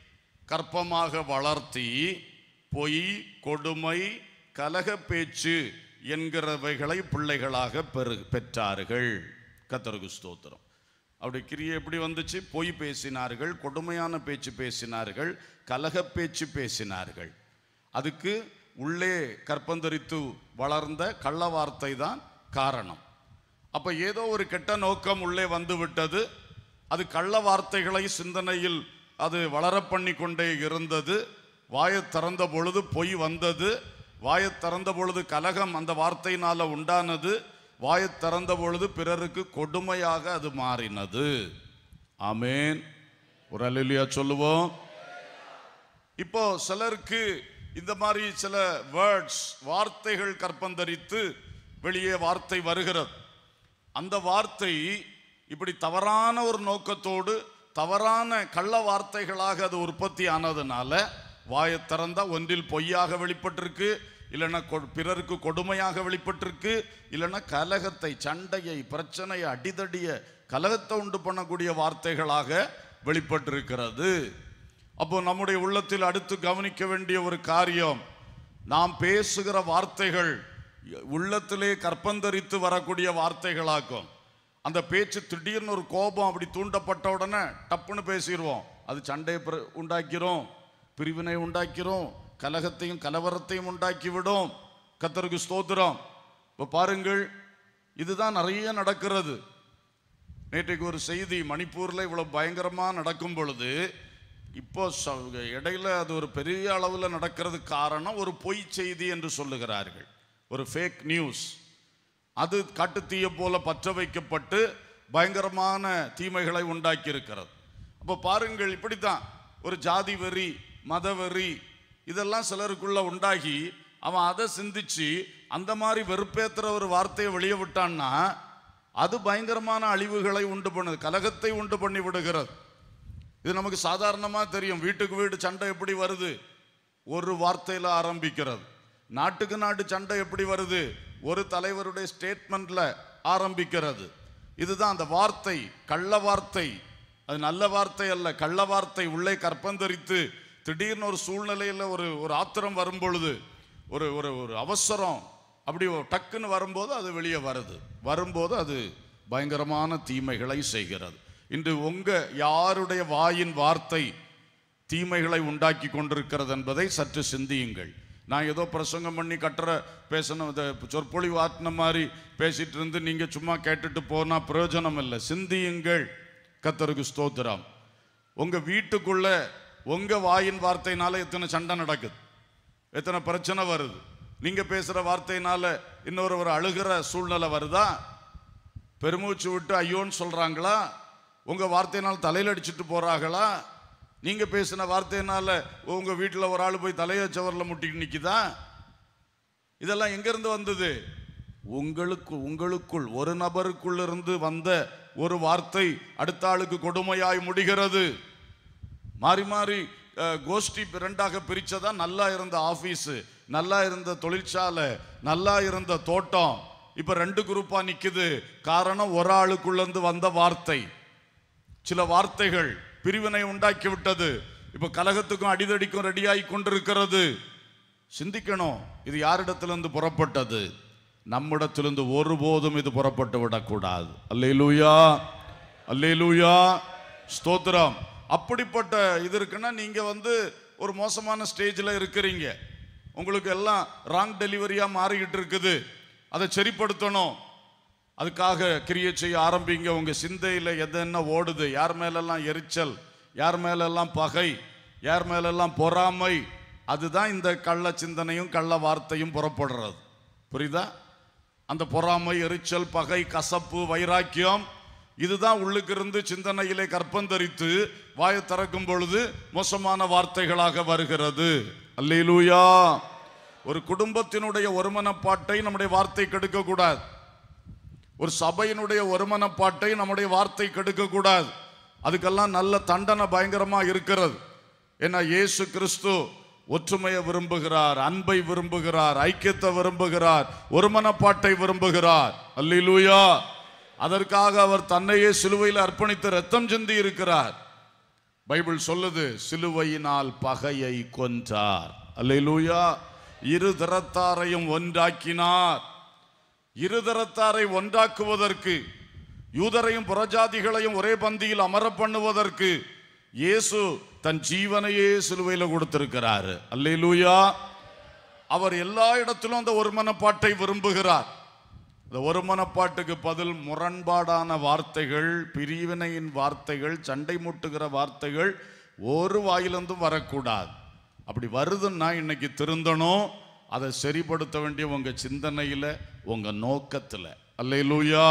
கற்பமாக வளர்த்தி பொய் கொடுமை கலக பேச்சு என்கிறவைகளை பிள்ளைகளாக பெரு பெற்றார்கள் கத்தருக்கு ஸ்தோத்திரம் அப்படி கிரியை எப்படி வந்துச்சு பொய் பேசினார்கள் கொடுமையான பேச்சு பேசினார்கள் கலக பேச்சு பேசினார்கள் அதுக்கு உள்ளே கற்பந்தரித்து வளர்ந்த கள்ள வார்த்தை தான் காரணம் அப்ப ஏதோ ஒரு கெட்ட நோக்கம் உள்ளே வந்து விட்டது அது கள்ள வார்த்தைகளை சிந்தனையில் அது வளர பண்ணி கொண்டே இருந்தது வாயைத் திறந்த பொழுது பொய் வந்தது வாயைத் திறந்த பொழுது கலகம் அந்த வார்த்தையினால உண்டானது வாயைத் திறந்த பொழுது பிறருக்கு கொடுமையாக அது மாறினது ஆமேன் ஒரு அல்லா சொல்லுவோம் இப்போ சிலருக்கு இந்த மாதிரி சில வேர்ட்ஸ் வார்த்தைகள் கற்பந்தரித்து வெளியே வார்த்தை வருகிறது அந்த வார்த்தை இப்படி தவறான ஒரு நோக்கத்தோடு தவறான கள்ள வார்த்தைகளாக அது உற்பத்தி ஆனதுனால வாயை திறந்தா ஒன்றில் பொய்யாக வெளிப்பட்டிருக்கு இல்லைன்னா கொ- பிறருக்கு கொடுமையாக வெளிப்பட்டிருக்கு இல்லைன்னா கலகத்தை சண்டையை பிரச்சனையை அடிதடிய கலகத்தை உண்டு பண்ணக்கூடிய வார்த்தைகளாக வெளிப்பட்டிருக்கிறது அப்போ நம்முடைய உள்ளத்தில் அடுத்து கவனிக்க வேண்டிய ஒரு காரியம் நாம் பேசுகிற வார்த்தைகள் உள்ளத்திலே கற்பந்தரித்து வரக்கூடிய வார்த்தைகளாக்கும் அந்த பேச்சு திடீர்னு ஒரு கோபம் அப்படி தூண்டப்பட்ட உடனே டப்புன்னு பேசிடுவோம் அது சண்டையை பிர- உண்டாக்கிறோம் பிரிவினை உண்டாக்கிறோம் கலகத்தையும் கலவரத்தையும் உண்டாக்கிவிடும் கத்தருக்கு ஸ்தோத்திரம் இப்போ பாருங்கள் இதுதான் நிறைய நடக்கிறது நேற்றைக்கு ஒரு செய்தி மணிப்பூரில் இவ்வளோ பயங்கரமாக நடக்கும் பொழுது இப்போ ச- இடையில அது ஒரு பெரிய அளவில் நடக்கிறது காரணம் ஒரு பொய் செய்தி என்று சொல்லுகிறார்கள் ஒரு ஃபேக் நியூஸ் அது காட்டுத்தீய போல பற்ற வைக்கப்பட்டு பயங்கரமான தீமைகளை உண்டாக்கி இருக்கிறது அப்போ பாருங்கள் இப்படித்தான் ஒரு ஜாதி வெறி மத வெறி இதெல்லாம் சிலருக்குள்ள உண்டாகி அவன் அதை சிந்திச்சு அந்த மாதிரி வெறுப்பேத்துற ஒரு வார்த்தையை வெளியே விட்டான்னா அது பயங்கரமான அழிவுகளை உண்டு பண்ணுது கலகத்தை உண்டு பண்ணி விடுகிறது இது நமக்கு சாதாரணமாக தெரியும் வீட்டுக்கு வீடு சண்டை எப்படி வருது ஒரு வார்த்தையில் ஆரம்பிக்கிறது நாட்டுக்கு நாட்டு சண்டை எப்படி வருது ஒரு தலைவருடைய ஸ்டேட்மெண்ட்ல ஆரம்பிக்கிறது இதுதான் அந்த வார்த்தை கள்ள வார்த்தை அது நல்ல வார்த்தை அல்ல கள்ள வார்த்தை உள்ளே கற்பந்தரித்து திடீர்னு ஒரு சூழ்நிலையில் ஒரு ஒரு ஆத்திரம் வரும் பொழுது ஒரு ஒரு ஒரு அவசரம் அப்படி ஒரு டக்குன்னு வரும்போது அது வெளியே வருது வரும்போது அது பயங்கரமான தீமைகளை செய்கிறது இன்று உங்க யாருடைய வாயின் வார்த்தை தீமைகளை உண்டாக்கி கொண்டிருக்கிறது என்பதை சற்று சிந்தியுங்கள் நான் ஏதோ பிரசங்கம் பண்ணி கட்டுற பேசணும் இதை சொற்பொழிவு ஆட்டின மாதிரி பேசிட்டு இருந்து நீங்க சும்மா கேட்டுட்டு போனா பிரயோஜனம் இல்லை சிந்தியுங்கள் கத்தருக்கு ஸ்தோத்திரம் உங்க வீட்டுக்குள்ள உங்க வாயின் வார்த்தையினால எத்தனை சண்டை நடக்குது எத்தனை பிரச்சனை வருது நீங்க பேசுற வார்த்தையினால இன்னொருவர் அழுகிற சூழ்நிலை வருதா பெருமூச்சு விட்டு ஐயோன்னு சொல்றாங்களா உங்க வார்த்தையினால் தலையில் அடிச்சிட்டு போறாங்களா நீங்க பேசின வார்த்தையினால உங்க வீட்டில் ஒரு ஆள் போய் தலைய சவரில் முட்டிட்டு நிக்குதா இதெல்லாம் எங்க இருந்து வந்தது உங்களுக்கு உங்களுக்குள் ஒரு நபருக்குள் இருந்து வந்த ஒரு வார்த்தை அடுத்த ஆளுக்கு கொடுமையாய் முடிகிறது மாறி மாறி அஹ், கோஷ்டி ரெண்டாக பிரிச்சதா நல்லா இருந்த ஆபீஸ் நல்லா இருந்த தொழிற்சாலை நல்லா இருந்த தோட்டம் இப்ப ரெண்டு குரூப்பா நிக்குது காரணம் ஒரு ஆளுக்குள்ள இருந்து வந்த வார்த்தை சில வார்த்தைகள் பிரிவினை உண்டாக்கி விட்டது இப்ப கலகத்துக்கும் அடிதடிக்கும் ரெடியாகி கொண்டிருக்கிறது சிந்திக்கணும் இது யாரிடத்திலிருந்து புறப்பட்டது நம்மிடத்திலிருந்து ஒருபோதும் இது புறப்பட்டு விடக்கூடாது அல்லேலூயா அல்லேலூயா ஸ்தோத்திரம் அப்படிப்பட்ட இது இருக்குன்னா நீங்க வந்து ஒரு மோசமான ஸ்டேஜில் இருக்கிறீங்க உங்களுக்கு எல்லாம் ராங் டெலிவரியா மாறிக்கிட்டு இருக்குது அதை சரிப்படுத்தணும் அதுக்காக கிரியை செய்ய ஆரம்பிங்க உங்க சிந்தையில் எது என்ன ஓடுது யார் மேலெல்லாம் எரிச்சல் யார் மேலெல்லாம் பகை யார் மேலெல்லாம் பொறாமை அதுதான் இந்த கள்ள சிந்தனையும் கள்ள வார்த்தையும் புறப்படுறது புரியுதா அந்த பொறாமை எரிச்சல் பகை கசப்பு வைராக்கியம் இதுதான் உள்ளுக்கு இருந்து சிந்தனையிலே கற்பந்தரித்து வாயை திறக்கும் பொழுது மோசமான வார்த்தைகளாக வருகிறது அல்லேலூயா ஒரு குடும்பத்தினுடைய ஒருமனப்பாட்டை நம்முடைய வார்த்தை கெடுக்க கூடாது ஒரு சபையினுடைய ஒருமனப்பாட்டை நம்முடைய வார்த்தை கெடுக்க கூடாது அதுக்கெல்லாம் நல்ல தண்டனை பயங்கரமா இருக்கிறது ஏன்னா இயேசு கிறிஸ்து ஒற்றுமையை விரும்புகிறார் அன்பை விரும்புகிறார் ஐக்கியத்தை விரும்புகிறார் ஒருமனப்பாட்டை விரும்புகிறார் அல்லேலூயா அதற்காக அவர் தன்னையே சிலுவையில் அர்ப்பணித்து ரத்தம் சிந்தி இருக்கிறார் பைபிள் சொல்லுது சிலுவையினால் பகையை கொன்றார் அல்லேலூயா இரு தரத்தாரையும் ஒன்றாக்கினார் இருதரத்தாரை ஒன்றாக்குவதற்கு யூதரையும் புறஜாதிகளையும் ஒரே பந்தியில் அமர பண்ணுவதற்கு இயேசு தன் ஜீவனையே சிலுவையில் கொடுத்திருக்கிறாரு அல்லேலூயா அவர் எல்லா இடத்திலும் அந்த ஒருமனப்பாட்டை விரும்புகிறார் இந்த ஒருமனப்பாட்டுக்கு பதில் முரண்பாடான வார்த்தைகள் பிரிவினையின் வார்த்தைகள் சண்டை மூட்டுகிற வார்த்தைகள் ஒரு வாயிலிருந்தும் வரக்கூடாது அப்படி வருதுன்னா இன்னைக்கு திருந்தணும் அதை சரிப்படுத்த வேண்டிய உங்க சிந்தனையில உங்க நோக்கத்துல அல்லேலூயா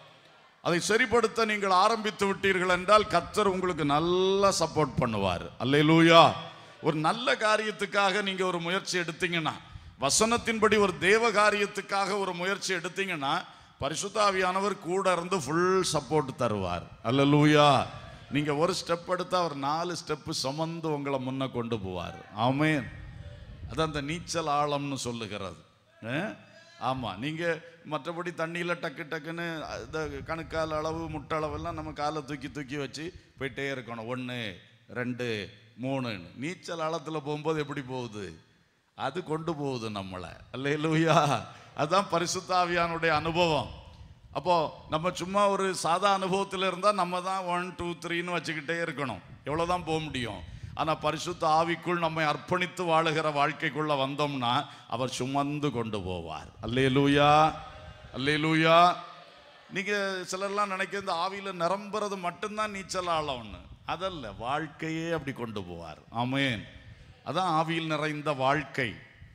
அதை சரிப்படுத்த நீங்கள் ஆரம்பித்து விட்டீர்கள் என்றால் கர்த்தர் உங்களுக்கு நல்லா சப்போர்ட் பண்ணுவார் அல்லேலூயா ஒரு நல்ல காரியத்துக்காக நீங்க ஒரு முயற்சி எடுத்தீங்கன்னா வசனத்தின்படி ஒரு தேவ காரியத்துக்காக ஒரு முயற்சி எடுத்தீங்கன்னா பரிசுத்தாவியானவர் கூட இருந்து ஃபுல் சப்போர்ட் தருவார் அல்லேலூயா நீங்க ஒரு ஸ்டெப் எடுத்தா ஒரு நாலு ஸ்டெப் சுமந்து உங்களை முன்ன கொண்டு போவார் ஆமென் அது அந்த நீச்சல் ஆழம்னு சொல்லுகிறது அஹ்? ஆமா நீங்க மற்றபடி தண்ணியில டக்கு டக்குன்னு இந்த கணுக்கால் அளவு முட்டளவெல்லாம் நம்ம காலை தூக்கி தூக்கி வச்சு போயிட்டே இருக்கணும் ஒன்று ரெண்டு மூணுன்னு நீச்சல் ஆழத்துல போகும்போது எப்படி போகுது அது கொண்டு போகுது நம்மளை அல்லேலூயா அதுதான் பரிசுத்தாவியானுடைய அனுபவம் அப்போ நம்ம சும்மா ஒரு சாதா அனுபவத்தில் இருந்தால் நம்ம தான் ஒன் டூ த்ரீன்னு வச்சுக்கிட்டே இருக்கணும் எவ்வளோதான் போக முடியும் ஆனால் பரிசுத்த ஆவிக்குள் நம்மை அர்ப்பணித்து வாழுகிற வாழ்க்கைக்குள்ள வந்தோம்னா அவர் சுமந்து கொண்டு போவார் அல்லேலூயா அல்லேலூயா நீங்க சிலர்லாம் நினைக்க இந்த ஆவியில நிரம்புறது மட்டும்தான் நீச்சல் ஆழம்னு அதல்ல வாழ்க்கையே அப்படி கொண்டு போவார் ஆமென் அதான் ஆவியில் நிறைந்த வாழ்க்கை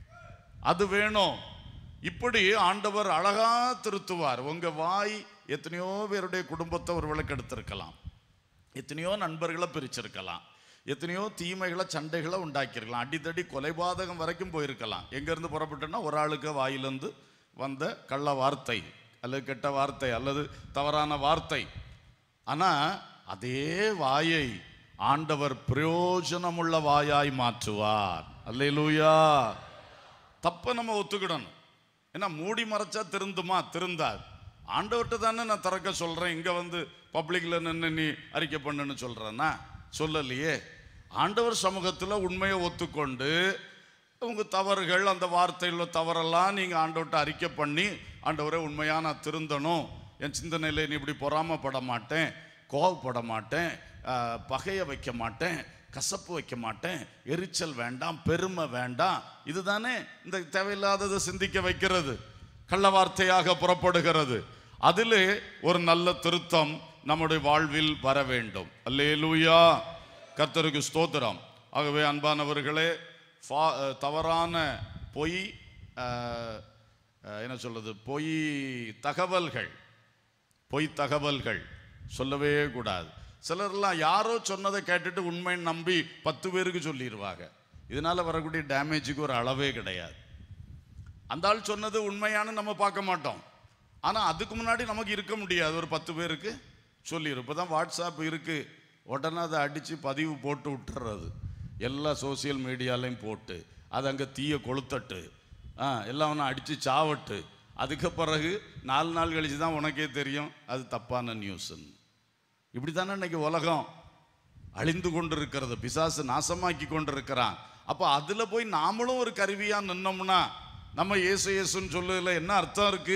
அது வேணும் இப்படி ஆண்டவர் அழகா திருத்துவார் உங்க வாய் எத்தனையோ பேருடைய குடும்பத்தை ஒரு விளக்கெடுத்திருக்கலாம் எத்தனையோ நண்பர்களை பிரிச்சிருக்கலாம் எத்தனையோ தீமைகளை சண்டைகளை உண்டாக்கியிருக்கலாம் அடித்தடி கொலைபாதகம் வரைக்கும் போயிருக்கலாம் எங்கேருந்து புறப்பட்டுன்னா ஒரு ஆளுக்கு வாயிலிருந்து வந்த கள்ள வார்த்தை அல்லது கெட்ட வார்த்தை அல்லது தவறான வார்த்தை ஆனா அதே வாயை ஆண்டவர் பிரயோஜனமுள்ள வாயாய் மாற்றுவார் அல்லேலூயா தப்ப நம்ம ஒத்துக்கிடணும் ஏன்னா மூடி மறைச்சா திருந்துமா திருந்தாது ஆண்டவர்கிட்ட தானே நான் திறக்க சொல்றேன் இங்க வந்து பப்ளிக்ல நின்று நீ அறிக்கை பண்ணுன்னு சொல்றேன்னா சொல்லலையே ஆண்டவர் சமூகத்துல உண்மையை ஒத்துக்கொண்டு உங்க தவறுகள் அந்த வார்த்தையில தவறெல்லாம் நீங்க ஆண்டவர்கிட்ட அறிக்கை பண்ணி ஆண்டவரே உண்மையா நான் திருந்தணும் என் சிந்தனையில நீ இப்படி பொறாமப்பட மாட்டேன் கோவப்பட மாட்டேன் ஆஹ், பகைய வைக்க மாட்டேன் கசப்பு வைக்க மாட்டேன் எரிச்சல் வேண்டாம் பெருமை வேண்டாம் இதுதானே இந்த தேவையில்லாததை சிந்திக்க வைக்கிறது கள்ள வார்த்தையாக புறப்படுகிறது அதிலே ஒரு நல்ல திருத்தம் நம்முடைய வாழ்வில் வர வேண்டும் அல்லேலூயா கர்த்தருக்கு ஸ்தோத்திரம் ஆகவே அன்பானவர்களே ஃபா- அஹ், தவறான பொய் அஹ், அஹ், என்ன சொல்றது பொய் தகவல்கள் பொய் தகவல்கள் சொல்லவே கூடாது சிலர்லாம் யாரோ சொன்னதை கேட்டுட்டு உண்மைன்னு நம்பி பத்து பேருக்கு சொல்லிடுவாங்க இதனால வரக்கூடிய டேமேஜுக்கு ஒரு அளவே கிடையாது அந்த ஆள் சொன்னது உண்மையானு நம்ம பார்க்க மாட்டோம் ஆனால் அதுக்கு முன்னாடி நமக்கு இருக்க முடியாது ஒரு பத்து பேருக்கு சொல்லிடும் இப்போ தான் வாட்ஸ்அப் இருக்கு உடனே அதை அடித்து பதிவு போட்டு விட்டுறது எல்லா சோசியல் மீடியாலையும் போட்டு அது அங்கே தீய கொளுத்தட்டு ஆ எல்லாம் ஒன்று அடித்து சாவட்டு அதுக்கு பிறகு நாலு நாள் கழிச்சு தான் உனக்கே தெரியும் அது தப்பான நியூஸ்ன்னு இப்படி தானே இன்னைக்கு உலகம் அழிந்து கொண்டிருக்கிறது பிசாசு நாசமாக்கி கொண்டிருக்கிறான் அப்போ அதில் போய் நாமளும் ஒரு கருவியா நின்னோம்னா நம்ம இயேசு இயேசுன்னு சொல்லுறதுல என்ன அர்த்தம் இருக்கு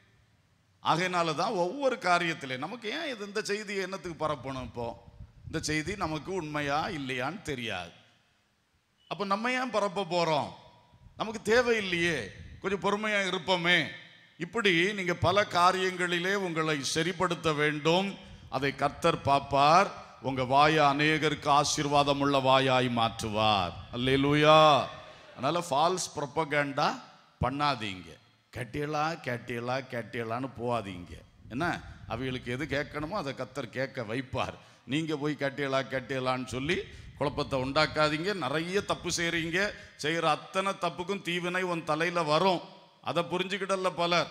ஆகையினால தான் ஒவ்வொரு காரியத்திலே நமக்கு ஏன் இது இந்த செய்தியை என்னத்துக்கு பரப்பணும் இப்போ இந்த செய்தி நமக்கு உண்மையா இல்லையான்னு தெரியாது அப்போ நம்ம ஏன் பரப்ப போறோம் நமக்கு தேவையில்லையே கொஞ்சம் பொறுமையா இருப்போமே இப்படி நீங்க பல காரியங்களிலே உங்களை சரிப்படுத்த வேண்டும் அதை கர்த்தர் பார்ப்பார் உங்க வாயை அநேகருக்கு ஆசீர்வாதம் உள்ள வாயாய் மாற்றுவார் அல்லேலூயா அதனால ஃபால்ஸ் ப்ரொப்பகேண்டா பண்ணாதீங்க கேட்டியலா கேட்டியலா கேட்டியலான்னு போகாதீங்க என்ன அவைகளுக்கு எது கேட்கணுமோ அதை கத்தர் கேட்க வைப்பார் நீங்க போய் கேட்டியலா கேட்டியலான்னு சொல்லி குழப்பத்தை உண்டாக்காதீங்க நிறைய தப்பு செய்றீங்க செய்யற அத்தனை தப்புக்கும் தீவினை உன் தலையில வரும் அதை புரிஞ்சுக்கிடல பலர்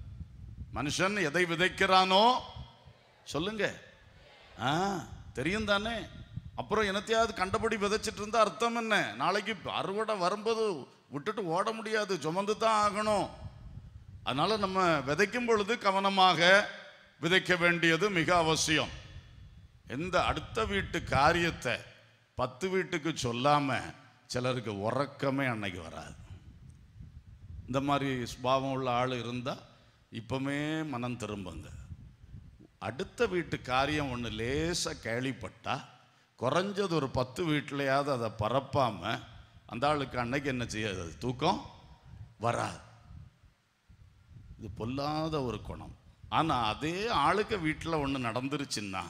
மனுஷன் எதை விதைக்கிறானோ சொல்லுங்க ஆ தெரியும் தானே அப்புறம் என்னத்தையாவது கண்டபடி விதைச்சிட்டு இருந்தா அர்த்தம் என்ன நாளைக்கு அறுவடை வரும்போது விட்டுட்டு ஓட முடியாது சுமந்து தான் ஆகணும் அதனால நம்ம விதைக்கும் பொழுது கவனமாக விதைக்க வேண்டியது மிக அவசியம் எந்த அடுத்த வீட்டு காரியத்தை பத்து வீட்டுக்கு சொல்லாம சிலருக்கு உறக்கமே அன்னைக்கு வராது இந்த மாதிரி சுபாவம் உள்ள ஆள் இருந்தா இப்பமே மனம் திரும்புங்க அடுத்த வீட்டு காரியம் ஒன்று லேசாக கேள்விப்பட்டா குறைஞ்சது ஒரு பத்து வீட்டிலையாவது அதை பரப்பாம அந்த ஆளுக்கு அன்னைக்கு என்ன செய்யாது அது தூக்கம் வராது இது பொல்லாத ஒரு குணம் ஆனால் அதே ஆளுக்கு வீட்டில் ஒன்று நடந்துருச்சுன்னா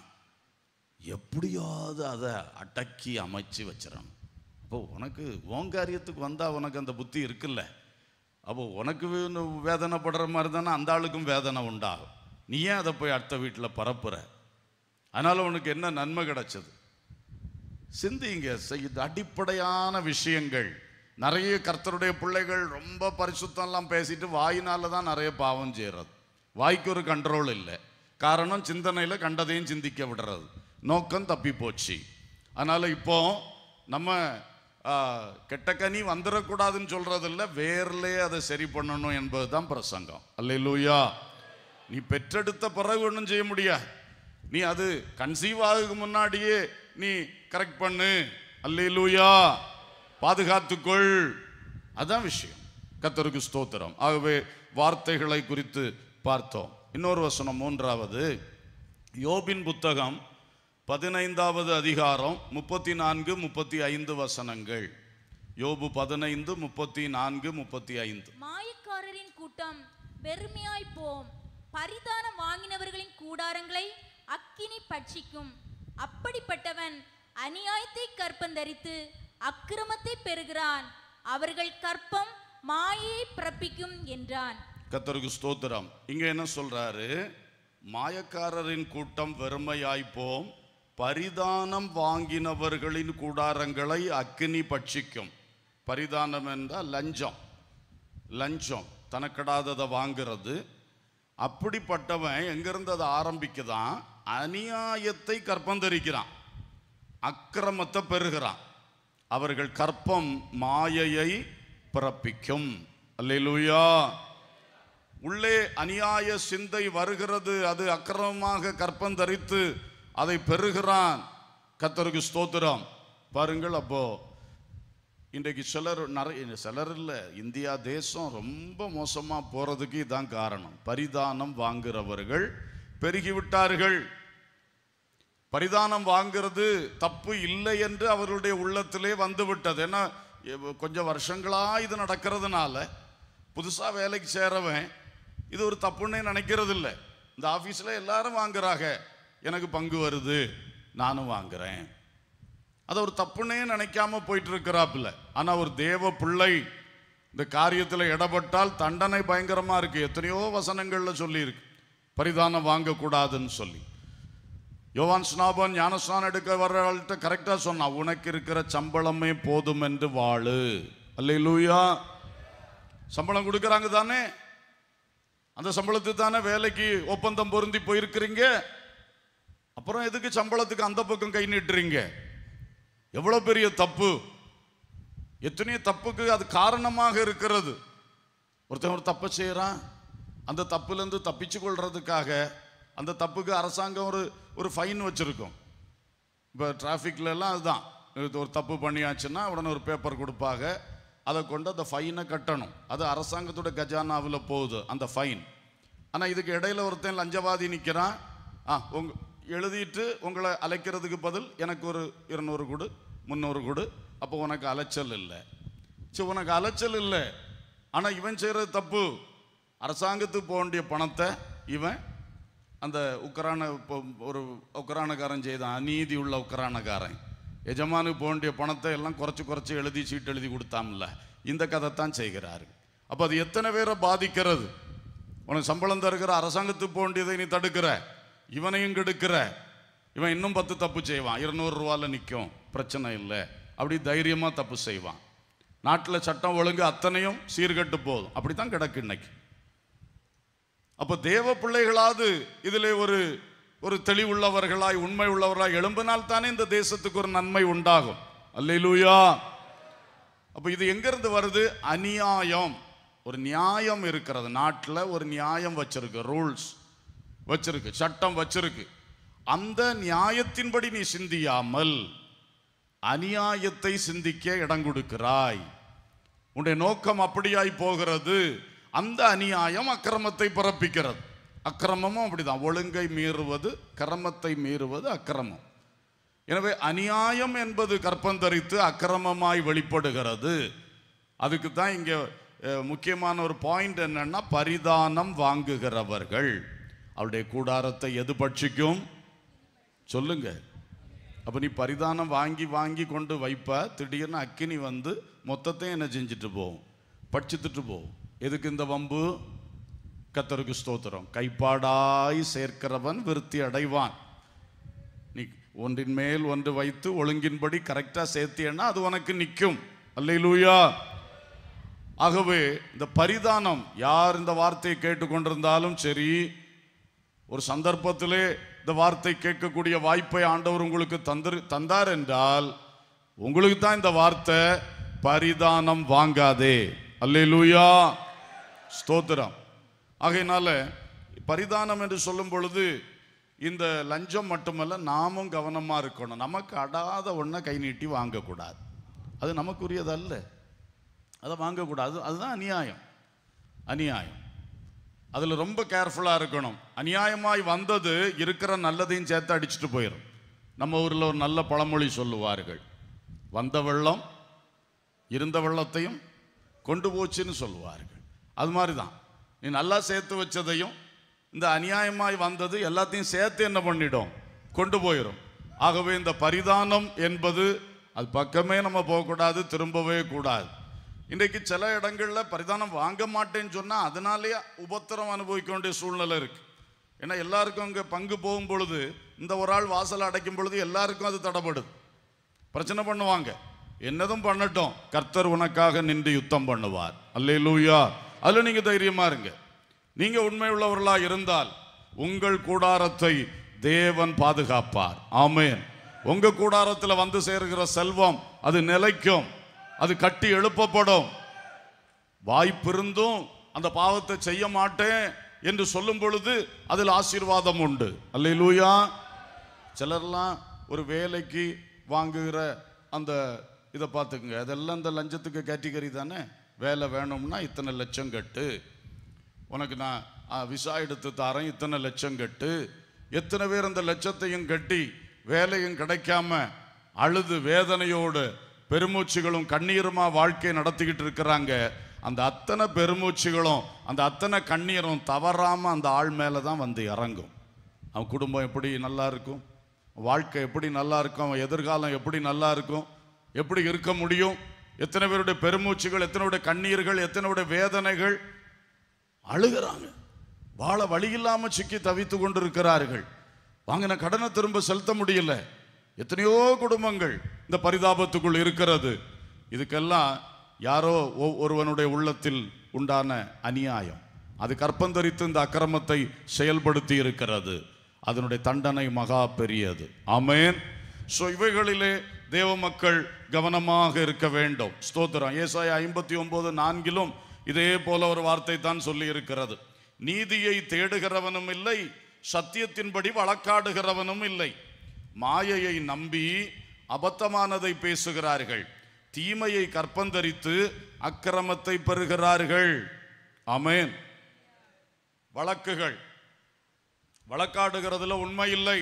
எப்படியாவது அதை அடக்கி அமைச்சு வச்சிடணும் அப்போ உனக்கு உன் காரியத்துக்கு வந்தால் உனக்கு அந்த புத்தி இருக்குல்ல அப்போ உனக்கு வே- வேதனைப்படுற மாதிரி தானே அந்த ஆளுக்கும் வேதனை உண்டாகும் நீ ஏன் அதை போய் அடுத்த வீட்டில் பரப்புற அதனால உனக்கு என்ன நன்மை கிடைச்சது சிந்திங்க செய்- இது அடிப்படையான விஷயங்கள் நிறைய கர்த்தருடைய பிள்ளைகள் ரொம்ப பரிசுத்தம்லாம் பேசிட்டு வாயினால தான் நிறைய பாவம் செய்கிறது வாய்க்கு ஒரு கண்ட்ரோல் இல்லை காரணம் சிந்தனையில் கண்டதையும் சிந்திக்க விடுறது நோக்கம் தப்பி போச்சு அதனால இப்போ நம்ம ஆ, கெட்ட கனி வந்துடக்கூடாதுன்னு சொல்றது இல்ல வேர்லே அதை சரி பண்ணணும் என்பதுதான் பிரசங்கம் அல்லேலூயா நீ பெற்றெடுத்த பிறகு ஒன்றும் செய்ய முடியாது நீ அது கன்சீவ் ஆகுக்கு முன்னாடியே நீ கரெக்ட் பண்ணு அல்லேலூயா பாதுகாத்துக்கொள் அதான் விஷயம் கத்தருக்கு ஸ்தோத்திரம் ஆகவே வார்த்தைகளை குறித்து பார்த்தோம் இன்னொரு வசனம் மூன்றாவது யோபின் புத்தகம் பதினைந்தாவது அதிகாரம் முப்பத்தி நான்கு முப்பத்தி ஐந்து வசனங்கள் யோபு பதினைந்து முப்பத்தி நான்கு முப்பத்தி ஐந்து மாயக்காரரின் கூட்டம் வெறுமையாய் போம் பரிதானம் வாங்கினவர்களின் கூடாரங்களை அக்கினி பட்சிக்கும் அப்படிப்பட்டவன் அநியாயத்தை கற்பந்தரித்து அக்கிரமத்தை பெறுகிறான் அவர்கள் கற்பம் மாயையை பிறப்பிக்கும் என்றான் கத்தருக்கு ஸ்தோத்திரம் இங்க என்ன சொல்றாரு மாயக்காரரின் கூட்டம் வெறுமையாய்ப்போம் பரிதானம் வாங்கினவர்களின் கூடாரங்களை அக்கினி பட்சிக்கும் பரிதானம் என்றால் லஞ்சம் லஞ்சம் தனக்கிடாததை வாங்குறது அப்படிப்பட்டவன் எங்கிருந்து அதை ஆரம்பிக்குதான் அநியாயத்தை கற்பந்தரிக்கிறான் அக்கிரமத்தை பெறுகிறான் அவர்கள் கற்பம் மாயையை பிறப்பிக்கும் அல்லேலூயா உள்ளே அநியாய சிந்தை வருகிறது அது அக்கிரமமாக கற்பம் தரித்து அதை பெறுகிறான் கத்தருக்கு ஸ்தோத்திரம் பாருங்கள் அப்போ இன்றைக்கு சிலர் நிறைய சிலர் இல்லை இந்தியா தேசம் ரொம்ப மோசமாக போகிறதுக்கு இதான் காரணம் பரிதானம் வாங்குறவர்கள் பெருகிவிட்டார்கள் பரிதானம் வாங்குறது தப்பு இல்லை என்று அவர்களுடைய உள்ளத்திலே வந்து விட்டது ஏன்னா இவ- கொஞ்சம் வருஷங்களா இது நடக்கிறதுனால புதுசாக வேலைக்கு சேரவன் இது ஒரு தப்புன்னே நினைக்கிறது இல்லை இந்த ஆஃபீஸில் எல்லாரும் வாங்குறாங்க எனக்கு பங்கு வருது நானும் வாங்குறேன் அதை ஒரு தப்புன்னே நினைக்காம போயிட்டு இருக்கிறாப்புல ஆனா ஒரு தேவ பிள்ளை இந்த காரியத்தில் இடப்பட்டால் தண்டனை பயங்கரமா இருக்கு எத்தனையோ வசனங்கள்ல சொல்லி இருக்கு பரிதானம் வாங்கக்கூடாதுன்னு சொல்லி யோவான் ஸ்நாபன் ஞானஸ்நானம் எடுக்க வர்றவள்கிட்ட கரெக்டா சொன்னான் உனக்கு இருக்கிற சம்பளமே போதும் என்று வாழு அல்லேலூயா சம்பளம் கொடுக்கறாங்க தானே அந்த சம்பளத்துக்கு தானே வேலைக்கு ஒப்பந்தம் பொருந்தி போயிருக்கிறீங்க அப்புறம் எதுக்கு சம்பளத்துக்கு அந்த பக்கம் கை நீட்டுறீங்க எவ்வளவு பெரிய தப்பு எத்தனையோ தப்புக்கு அது காரணமாக இருக்கிறது ஒருத்தன் ஒரு தப்பை செய்கிறான் அந்த தப்புலேருந்து தப்பிச்சு கொள்றதுக்காக அந்த தப்புக்கு அரசாங்கம் ஒரு ஒரு ஃபைன் வச்சுருக்கோம் இப்போ டிராஃபிக்ல எல்லாம் அதுதான் இது ஒரு தப்பு பண்ணியாச்சுன்னா உடனே ஒரு பேப்பர் கொடுப்பாங்க அதை கொண்டு அந்த ஃபைனை கட்டணும் அது அரசாங்கத்தோட கஜானாவில் போகுது அந்த ஃபைன் ஆனால் இதுக்கு இடையில ஒருத்தன் லஞ்சவாதி நிற்கிறான் ஆ உங்க எழுதிட்டு உங்களை அழைக்கிறதுக்கு பதில் எனக்கு ஒரு இருநூறு கொடு முந்நூறு கொடு அப்போ உனக்கு அலைச்சல் இல்லை சரி உனக்கு அலைச்சல் இல்லை ஆனால் இவன் செய்கிறது தப்பு அரசாங்கத்துக்கு போக வேண்டிய பணத்தை இவன் அந்த உக்கரான இப்போ ஒரு உக்கரானக்காரன் செய்த அநீதி உள்ள உக்கரானக்காரன் எஜமானுக்கு போக வேண்டிய பணத்தை எல்லாம் குறைச்சி குறைச்சி எழுதி சீட் எழுதி கொடுத்தாம்ல இந்த கதை தான் செய்கிறாரு அப்போ அது எத்தனை பேரை பாதிக்கிறது உனக்கு சம்பளம் தருகிற அரசாங்கத்துக்கு போக வேண்டியதை நீ தடுக்கிற இவனையும் கெடுக்கிற இவன் இன்னும் பத்து தப்பு செய்வான் இருநூறு ரூபால நிற்கும் பிரச்சனை இல்லை அப்படி தைரியமாக தப்பு செய்வான் நாட்டில் சட்டம் ஒழுங்கு அத்தனையும் சீர்கெட்டு போதும் அப்படி தான் கிடக்கு இன்னைக்கு அப்போ தேவ பிள்ளைகளாவது இதிலே ஒரு ஒரு தெளிவுள்ளவர்களாய் உண்மை உள்ளவர்களாய் எழும்பினால் தானே இந்த தேசத்துக்கு ஒரு நன்மை உண்டாகும் அல்லேலூயா அப்போ இது எங்கிருந்து வருது அநியாயம் ஒரு நியாயம் இருக்கிறது நாட்டில் ஒரு நியாயம் வச்சிருக்கு ரூல்ஸ் வச்சிருக்கு சட்டம் வச்சிருக்கு அந்த நியாயத்தின்படி நீ சிந்தியாமல் அநியாயத்தை சிந்திக்க இடம் கொடுக்கிறாய் உன்னுடைய நோக்கம் அப்படியாய் போகிறது அந்த அநியாயம் அக்கிரமத்தை பிறப்பிக்கிறது அக்கிரமமும் அப்படிதான் ஒழுங்கை மீறுவது கிரமத்தை மீறுவது அக்கிரமம் எனவே அநியாயம் என்பது கற்பந்தரித்து அக்கிரமமாய் வெளிப்படுகிறது அதுக்கு தான் இங்கே அஹ், முக்கியமான ஒரு பாயிண்ட் என்னன்னா பரிதானம் வாங்குகிறவர்கள் அவருடைய கூடாரத்தை எது பட்சிக்கும் சொல்லுங்க அப்போ நீ பரிதானம் வாங்கி வாங்கி கொண்டு வைப்ப திடீர்னு அக்கினி வந்து மொத்தத்தையும் என்ன செஞ்சுட்டு போகும் பட்சித்துட்டு போகும் எதுக்கு இந்த வம்பு கத்தருக்கு ஸ்தோத்திரம் கைப்பாடாய் சேர்க்கிறவன் விருத்தி அடைவான் நீ ஒன்றின் மேல் ஒன்று வைத்து ஒழுங்கின்படி கரெக்டா சேர்த்தியன்னா அது உனக்கு நிற்கும் அல்லேலூயா ஆகவே இந்த பரிதானம் யார் இந்த வார்த்தையை கேட்டுக்கொண்டிருந்தாலும் சரி ஒரு சந்தர்ப்பத்திலே இந்த வார்த்தை கேட்கக்கூடிய வாய்ப்பை ஆண்டவர் உங்களுக்கு தந்து தந்தார் என்றால் உங்களுக்கு தான் இந்த வார்த்தை பரிதானம் வாங்காதே அல்லேலூயா ஸ்தோத்திரம் ஆகையினால பரிதானம் என்று சொல்லும் பொழுது இந்த லஞ்சம் மட்டுமல்ல நாமும் கவனமா இருக்கணும் நமக்கு அடாத ஒன்றை கை நீட்டி வாங்கக்கூடாது அது நமக்குரியது அல்ல அதை வாங்கக்கூடாது அதுதான் அநியாயம் அநியாயம் அதில் ரொம்ப கேர்ஃபுல்லாக இருக்கணும் அநியாயமாய் வந்தது இருக்கிற நல்லதையும் சேர்த்து அடிச்சுட்டு போயிடும் நம்ம ஊரில் ஒரு நல்ல பழமொழி சொல்லுவார்கள் வந்த வெள்ளம் இருந்த வெள்ளத்தையும் கொண்டு போச்சுன்னு சொல்லுவார்கள் அது மாதிரி தான் நீ நல்லா சேர்த்து வச்சதையும் இந்த அநியாயமாய் வந்தது எல்லாத்தையும் சேர்த்து என்ன பண்ணிடும் கொண்டு போயிடும் ஆகவே இந்த பரிதானம் என்பது அது பக்கமே நம்ம போகக்கூடாது திரும்பவே கூடாது இன்றைக்கு சில இடங்கள்ல பரிதானம் வாங்க மாட்டேன்னு சொன்னா அதனாலேயே உபத்திரம் அனுபவிக்க வேண்டிய சூழ்நிலை இருக்கு ஏன்னா எல்லாருக்கும் அங்கே பங்கு போகும் பொழுது இந்த ஒரு ஆள் வாசல் அடைக்கும் பொழுது எல்லாருக்கும் அது தடைப்படுது பிரச்சனை பண்ணுவாங்க என்னதும் பண்ணட்டும் கர்த்தர் உனக்காக நின்று யுத்தம் பண்ணுவார் அல்லேலூயா அதுல நீங்க தைரியமா இருங்க நீங்க உண்மை உள்ளவர்களா இருந்தால் உங்கள் கூடாரத்தை தேவன் பாதுகாப்பார் ஆமென் உங்க கூடாரத்துல வந்து சேருகிற செல்வம் அது நிலைக்கும் அது கட்டி எழுப்பப்படும் வாய்ப்பிருந்தும் அந்த பாவத்தை செய்ய மாட்டேன் என்று சொல்லும் பொழுது அதில் ஆசீர்வாதம் உண்டு அல்லேலூயா சிலர்லாம் ஒரு வேலைக்கு வாங்குகிற அந்த இதை பார்த்துக்குங்க அதெல்லாம் இந்த லஞ்சத்துக்கு கேட்டகரி தானே வேலை வேணும்னா இத்தனை லட்சம் கட்டு உனக்கு நான் ஆ, விசா எடுத்து தரேன் இத்தனை லட்சம் கட்டு எத்தனை பேர் அந்த லட்சத்தையும் கட்டி வேலையும் கிடைக்காம அழுது வேதனையோடு பெருமூச்சுகளும் கண்ணீருமா வாழ்க்கையை நடத்திக்கிட்டு இருக்கிறாங்க அந்த அத்தனை பெருமூச்சுகளும் அந்த அத்தனை கண்ணீரும் தவறாம அந்த ஆள் மேலே தான் வந்து இறங்கும் அவன் குடும்பம் எப்படி நல்லா இருக்கும் வாழ்க்கை எப்படி நல்லா இருக்கும் அவன் எதிர்காலம் எப்படி நல்லா இருக்கும் எப்படி இருக்க முடியும் எத்தனை பேருடைய பெருமூச்சுகள் எத்தனையுடைய கண்ணீர்கள் எத்தனையுடைய வேதனைகள் அழுகிறாங்க வாழ வழி இல்லாம சிக்கி தவித்து கொண்டிருக்கிறார்கள் வாங்கின கடனை திரும்ப செலுத்த முடியல எத்தனையோ குடும்பங்கள் இந்த பரிதாபத்துக்குள் இருக்கிறது இதுக்கெல்லாம் யாரோ ஒ- ஒருவனுடைய உள்ளத்தில் உண்டான அநியாயம் அது கற்பந்தரித்து இந்த அக்கிரமத்தை செயல்படுத்தி இருக்கிறது அதனுடைய தண்டனை மகா பெரியது ஆமென் ஸோ இவைகளிலே தேவ மக்கள் கவனமாக இருக்க வேண்டும் ஸ்தோத்திரம் ஏசாயா ஐம்பத்தி ஒன்பது நான்கிலும் இதே போல ஒரு வார்த்தை தான் சொல்லி இருக்கிறது நீதியை தேடுகிறவனும் இல்லை சத்தியத்தின்படி வழக்காடுகிறவனும் இல்லை மாயையை நம்பி அபத்தமானதை பேசுகிறார்கள் தீமையை கற்பந்தரித்து அக்கிரமத்தை பெறுகிறார்கள் ஆமென் வழக்குகள் வழக்காடுகிறதுல உண்மை இல்லை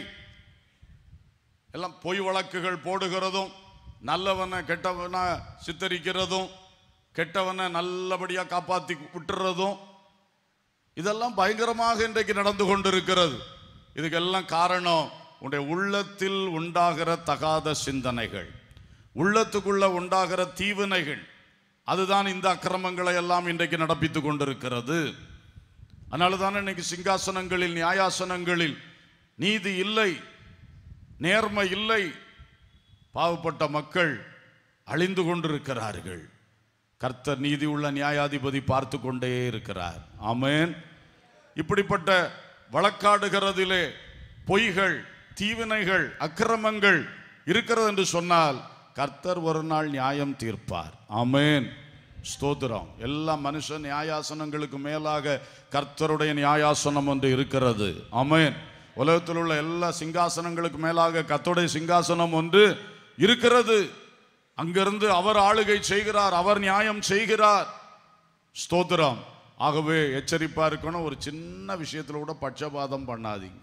எல்லாம் பொய் வழக்குகள் போடுகிறதும் நல்லவனை கெட்டவனை சித்தரிக்கிறதும் கெட்டவனை நல்லபடியா காப்பாத்தி விட்டுறதும் இதெல்லாம் பயங்கரமாக இன்றைக்கு நடந்து கொண்டிருக்கிறது இதுக்கெல்லாம் காரணம் உன்னுடைய உள்ளத்தில் உண்டாகிற தகாத சிந்தனைகள் உள்ளத்துக்குள்ள உண்டாகிற தீவினைகள் அதுதான் இந்த அக்கிரமங்களை எல்லாம் இன்றைக்கு நடப்பித்து கொண்டிருக்கிறது அதனால தானே இன்னைக்கு சிங்காசனங்களில் நியாயாசனங்களில் நீதி இல்லை நேர்மை இல்லை பாவப்பட்ட மக்கள் அழிந்து கொண்டிருக்கிறார்கள் கர்த்தர் நீதி உள்ள நியாயாதிபதி பார்த்து கொண்டே இருக்கிறார் ஆமென் இப்படிப்பட்ட வழக்காடுகிறதிலே பொய்கள் தீவினைகள் அக்கிரமங்கள் இருக்கிறது என்று சொன்னால் கர்த்தர் ஒரு நாள் நியாயம் தீர்ப்பார் ஆமென் ஸ்தோத்திரம் எல்லா மனுஷ நியாயாசனங்களுக்கு மேலாக கர்த்தருடைய நியாயாசனம் ஒன்று இருக்கிறது ஆமென் உலகத்தில் உள்ள எல்லா சிங்காசனங்களுக்கு மேலாக கர்த்தருடைய சிங்காசனம் ஒன்று இருக்கிறது அங்கிருந்து அவர் ஆளுகை செய்கிறார் அவர் நியாயம் செய்கிறார் ஸ்தோத்திரம் ஆகவே எச்சரிப்பா இருக்கணும் ஒரு சின்ன விஷயத்துல கூட பட்சபாதம் பண்ணாதீங்க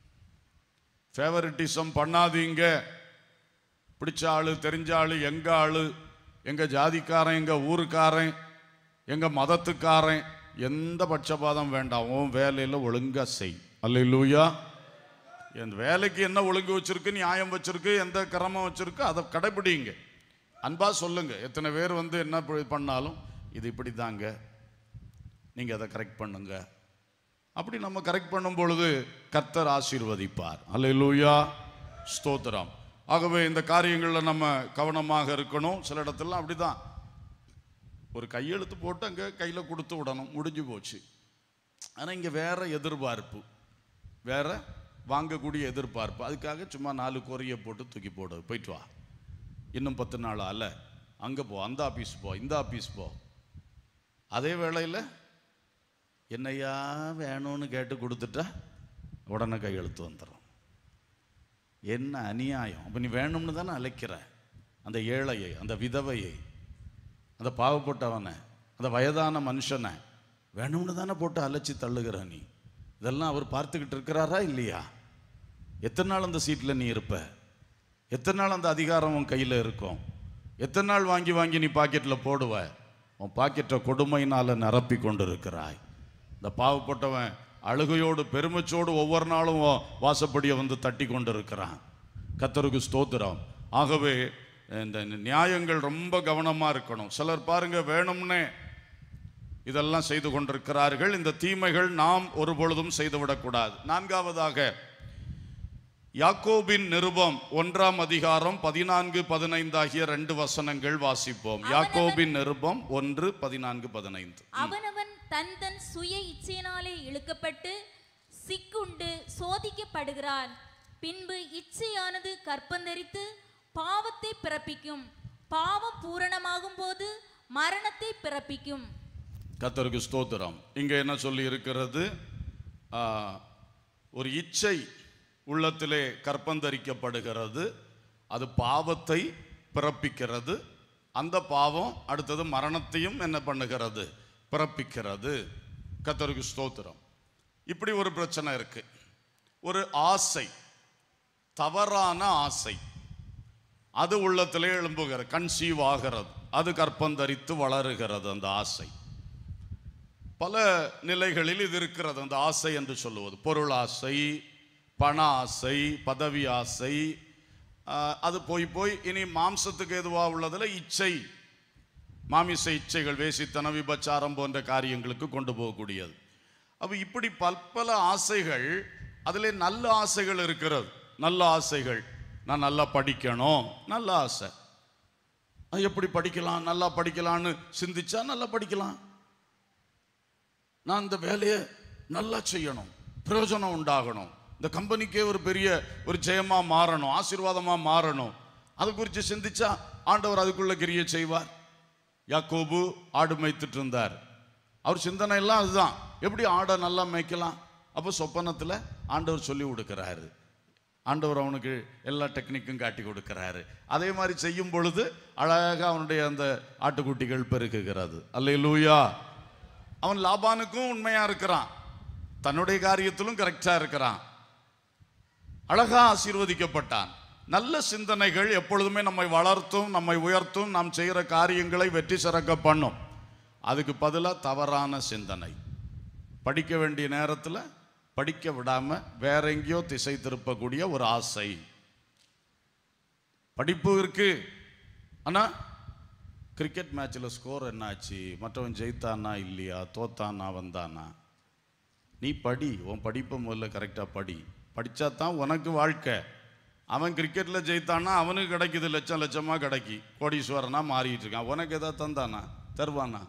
ஃபேவரட்டிசம் பண்ணாதீங்க பிடிச்ச ஆளு தெரிஞ்ச ஆளு எங்க ஆளு எங்க ஜாதிக்காரன் எங்க ஊருக்காரன் எங்க மதத்துக்காரன் எந்த பட்சபாதம் வேண்டாம் உன் வேலையில ஒழுங்கா செய் அல்லேலூயா என் வேலைக்கு என்ன ஒழுங்கு வச்சிருக்கு நியாயம் வச்சிருக்கு எந்த கிரமம் வச்சிருக்கு அதை கடைபிடிங்க அன்பா சொல்லுங்க எத்தனை பேர் வந்து என்ன இப்படி பண்ணாலும் இது இப்படி தாங்க நீங்கள் அதை கரெக்ட் பண்ணுங்க அப்படி நம்ம கரெக்ட் பண்ணும் பொழுது கர்த்தர் ஆசீர்வதிப்பார் அல்லேலூயா ஸ்தோத்திரம் ஆகவே இந்த காரியங்களில் நம்ம கவனமாக இருக்கணும் சில இடத்துலலாம் அப்படிதான் ஒரு கையெழுத்து போட்டு அங்கே கையில் கொடுத்து விடணும் முடிஞ்சு போச்சு ஆனால் இங்கே வேற எதிர்பார்ப்பு வேற வாங்கக்கூடிய எதிர்பார்ப்பு அதுக்காக சும்மா நாலு குறைய போட்டு தூக்கி போடு போயிட்டு வா இன்னும் பத்து நாள் அல்ல அங்கே போ அந்த ஆபீஸ் போ இந்த ஆபீஸ் போ அதே வேளையில் என்னையா வேணும்னு கேட்டு கொடுத்துட்டா உடனே கையெழுத்து வந்துடும் என்ன அநியாயம் அப்போ நீ வேணும்னு தானே அழைக்கிற அந்த ஏழையை அந்த விதவையை அந்த பாவப்பட்டவனை அந்த வயதான மனுஷனை வேணும்னு தானே போட்டு அழைச்சி தள்ளுகிற நீ இதெல்லாம் அவர் பார்த்துக்கிட்டு இருக்கிறாரா இல்லையா எத்தனை நாள் அந்த சீட்டில் நீ இருப்ப எத்தனை நாள் அந்த அதிகாரம் உன் கையில் இருக்கும் எத்தனை நாள் வாங்கி வாங்கி நீ பாக்கெட்டில் போடுவ உன் பாக்கெட்டை கொடுமையினால் நிரப்பி கொண்டு இருக்கிறாய் இந்த பாவப்பட்டவன் அழுகையோடு பெருமைச்சோடு ஒவ்வொரு நாளும் உன் வாசப்படியை வந்து தட்டி கொண்டு இருக்கிறான் கத்தருக்கு ஸ்தோத்திரம் ஆகவே இந்த நியாயங்கள் ரொம்ப கவனமாக இருக்கணும் சிலர் பாருங்க வேணும்னே இதெல்லாம் செய்து கொண்டிருக்கிறார்கள் இந்த தீமைகள் நாம் ஒரு பொழுதும் செய்துவிடக்கூடாது நான்காவதாக யாக்கோபின் நிருபம் ஒன்றாம் அதிகாரம் பதினான்கு பதினைந்து ஆகிய ரெண்டு வசனங்கள் வாசிப்போம் யாக்கோபின் நிருபம் ஒன்று பதினான்கு பதினைந்து அவனவன் தன் தன் சுய இச்சையினாலே இழுக்கப்பட்டு சிக்குண்டு சோதிக்கப்படுகிறான் பின்பு இச்சையானது கற்பந்தரித்து பாவத்தை பிறப்பிக்கும் பாவம் பூரணமாகும் போது மரணத்தை பிறப்பிக்கும் கத்தருக்கு ஸ்தோத்திரம் இங்கே என்ன சொல்லி இருக்கிறது ஆ, ஒரு இச்சை உள்ளத்திலே கற்பந்தரிக்கப்படுகிறது அது பாவத்தை பிறப்பிக்கிறது அந்த பாவம் அடுத்தது மரணத்தையும் என்ன பண்ணுகிறது பிறப்பிக்கிறது கத்தருக்கு ஸ்தோத்திரம் இப்படி ஒரு பிரச்சனை இருக்கு ஒரு ஆசை தவறான ஆசை அது உள்ளத்திலே எழும்புகிறது கன்சீவ் ஆகிறது அது கற்பந்தரித்து வளருகிறது அந்த ஆசை பல நிலைகளில் இது இருக்கிறது அந்த ஆசை என்று சொல்லுவது பொருள் ஆசை பண ஆசை பதவி ஆசை ஆஹ், அது போய் போய் இனி மாம்சத்துக்கு எதுவாக உள்ளதுல இச்சை மாமிச இச்சைகள் வேசித்தனம் விபச்சாரம் போன்ற காரியங்களுக்கு கொண்டு போகக்கூடியது அப்போ இப்படி பற்பல ஆசைகள் அதிலே நல்ல ஆசைகள் இருக்கிறது நல்ல ஆசைகள் நான் நல்லா படிக்கணும் நல்ல ஆசை அது எப்படி படிக்கலாம் நல்லா படிக்கலான்னு சிந்திச்சா நல்லா படிக்கலாம் நான் இந்த வேலையை நல்லா செய்யணும் பிரயோஜனம் உண்டாகணும் இந்த கம்பெனிக்கே ஒரு பெரிய ஒரு ஜெயமா மாறணும் ஆசீர்வாதமா மாறணும் அதை குறித்து சிந்திச்சா ஆண்டவர் அதுக்குள்ள கிரியை செய்வார் யாக்கோபு ஆடு மேய்த்துட்டு இருந்தார் அவர் சிந்தனை எல்லாம் அதுதான் எப்படி ஆடை நல்லா மேய்க்கலாம் அப்போ சொப்பனத்தில் ஆண்டவர் சொல்லி கொடுக்குறாரு ஆண்டவர் அவனுக்கு எல்லா டெக்னிக்கும் காட்டி கொடுக்கிறாரு அதே மாதிரி செய்யும் பொழுது அழகாக அவனுடைய அந்த ஆட்டுக்குட்டிகள் பெருகுகிறது அல்லேலூயா அவன் லாபானுக்கும் உண்மையா இருக்கிறான் தன்னுடைய காரியத்திலும் கரெக்டா இருக்கிறான் அழகா ஆசீர்வதிக்கப்பட்டான் நல்ல சிந்தனைகள் எப்பொழுதுமே நம்மை வளர்த்தும் நம்மை உயர்த்தும் நாம் செய்கிற காரியங்களை வெற்றி சிறக்க பண்ணும் அதுக்கு பதிலாக தவறான சிந்தனை படிக்க வேண்டிய நேரத்தில் படிக்க விடாம வேற எங்கேயோ திசை திருப்பக்கூடிய ஒரு ஆசை படிப்பு இருக்கு ஆனா கிரிக்கெட் மேட்ச்சில் ஸ்கோர் என்னாச்சு மற்றவன் ஜெயித்தானா இல்லையா தோத்தானா வந்தானா நீ படி உன் படிப்பை முதல்ல கரெக்டாக படி படித்தா தான் உனக்கு வாழ்க்கை அவன் கிரிக்கெட்டில் ஜெயித்தானா அவனுக்கு கிடைக்குது லட்சம் லட்சமாக கிடைக்கி கோடீஸ்வரனா மாறிட்டு இருக்கான் உனக்கு எதாவது தந்தானா தருவானா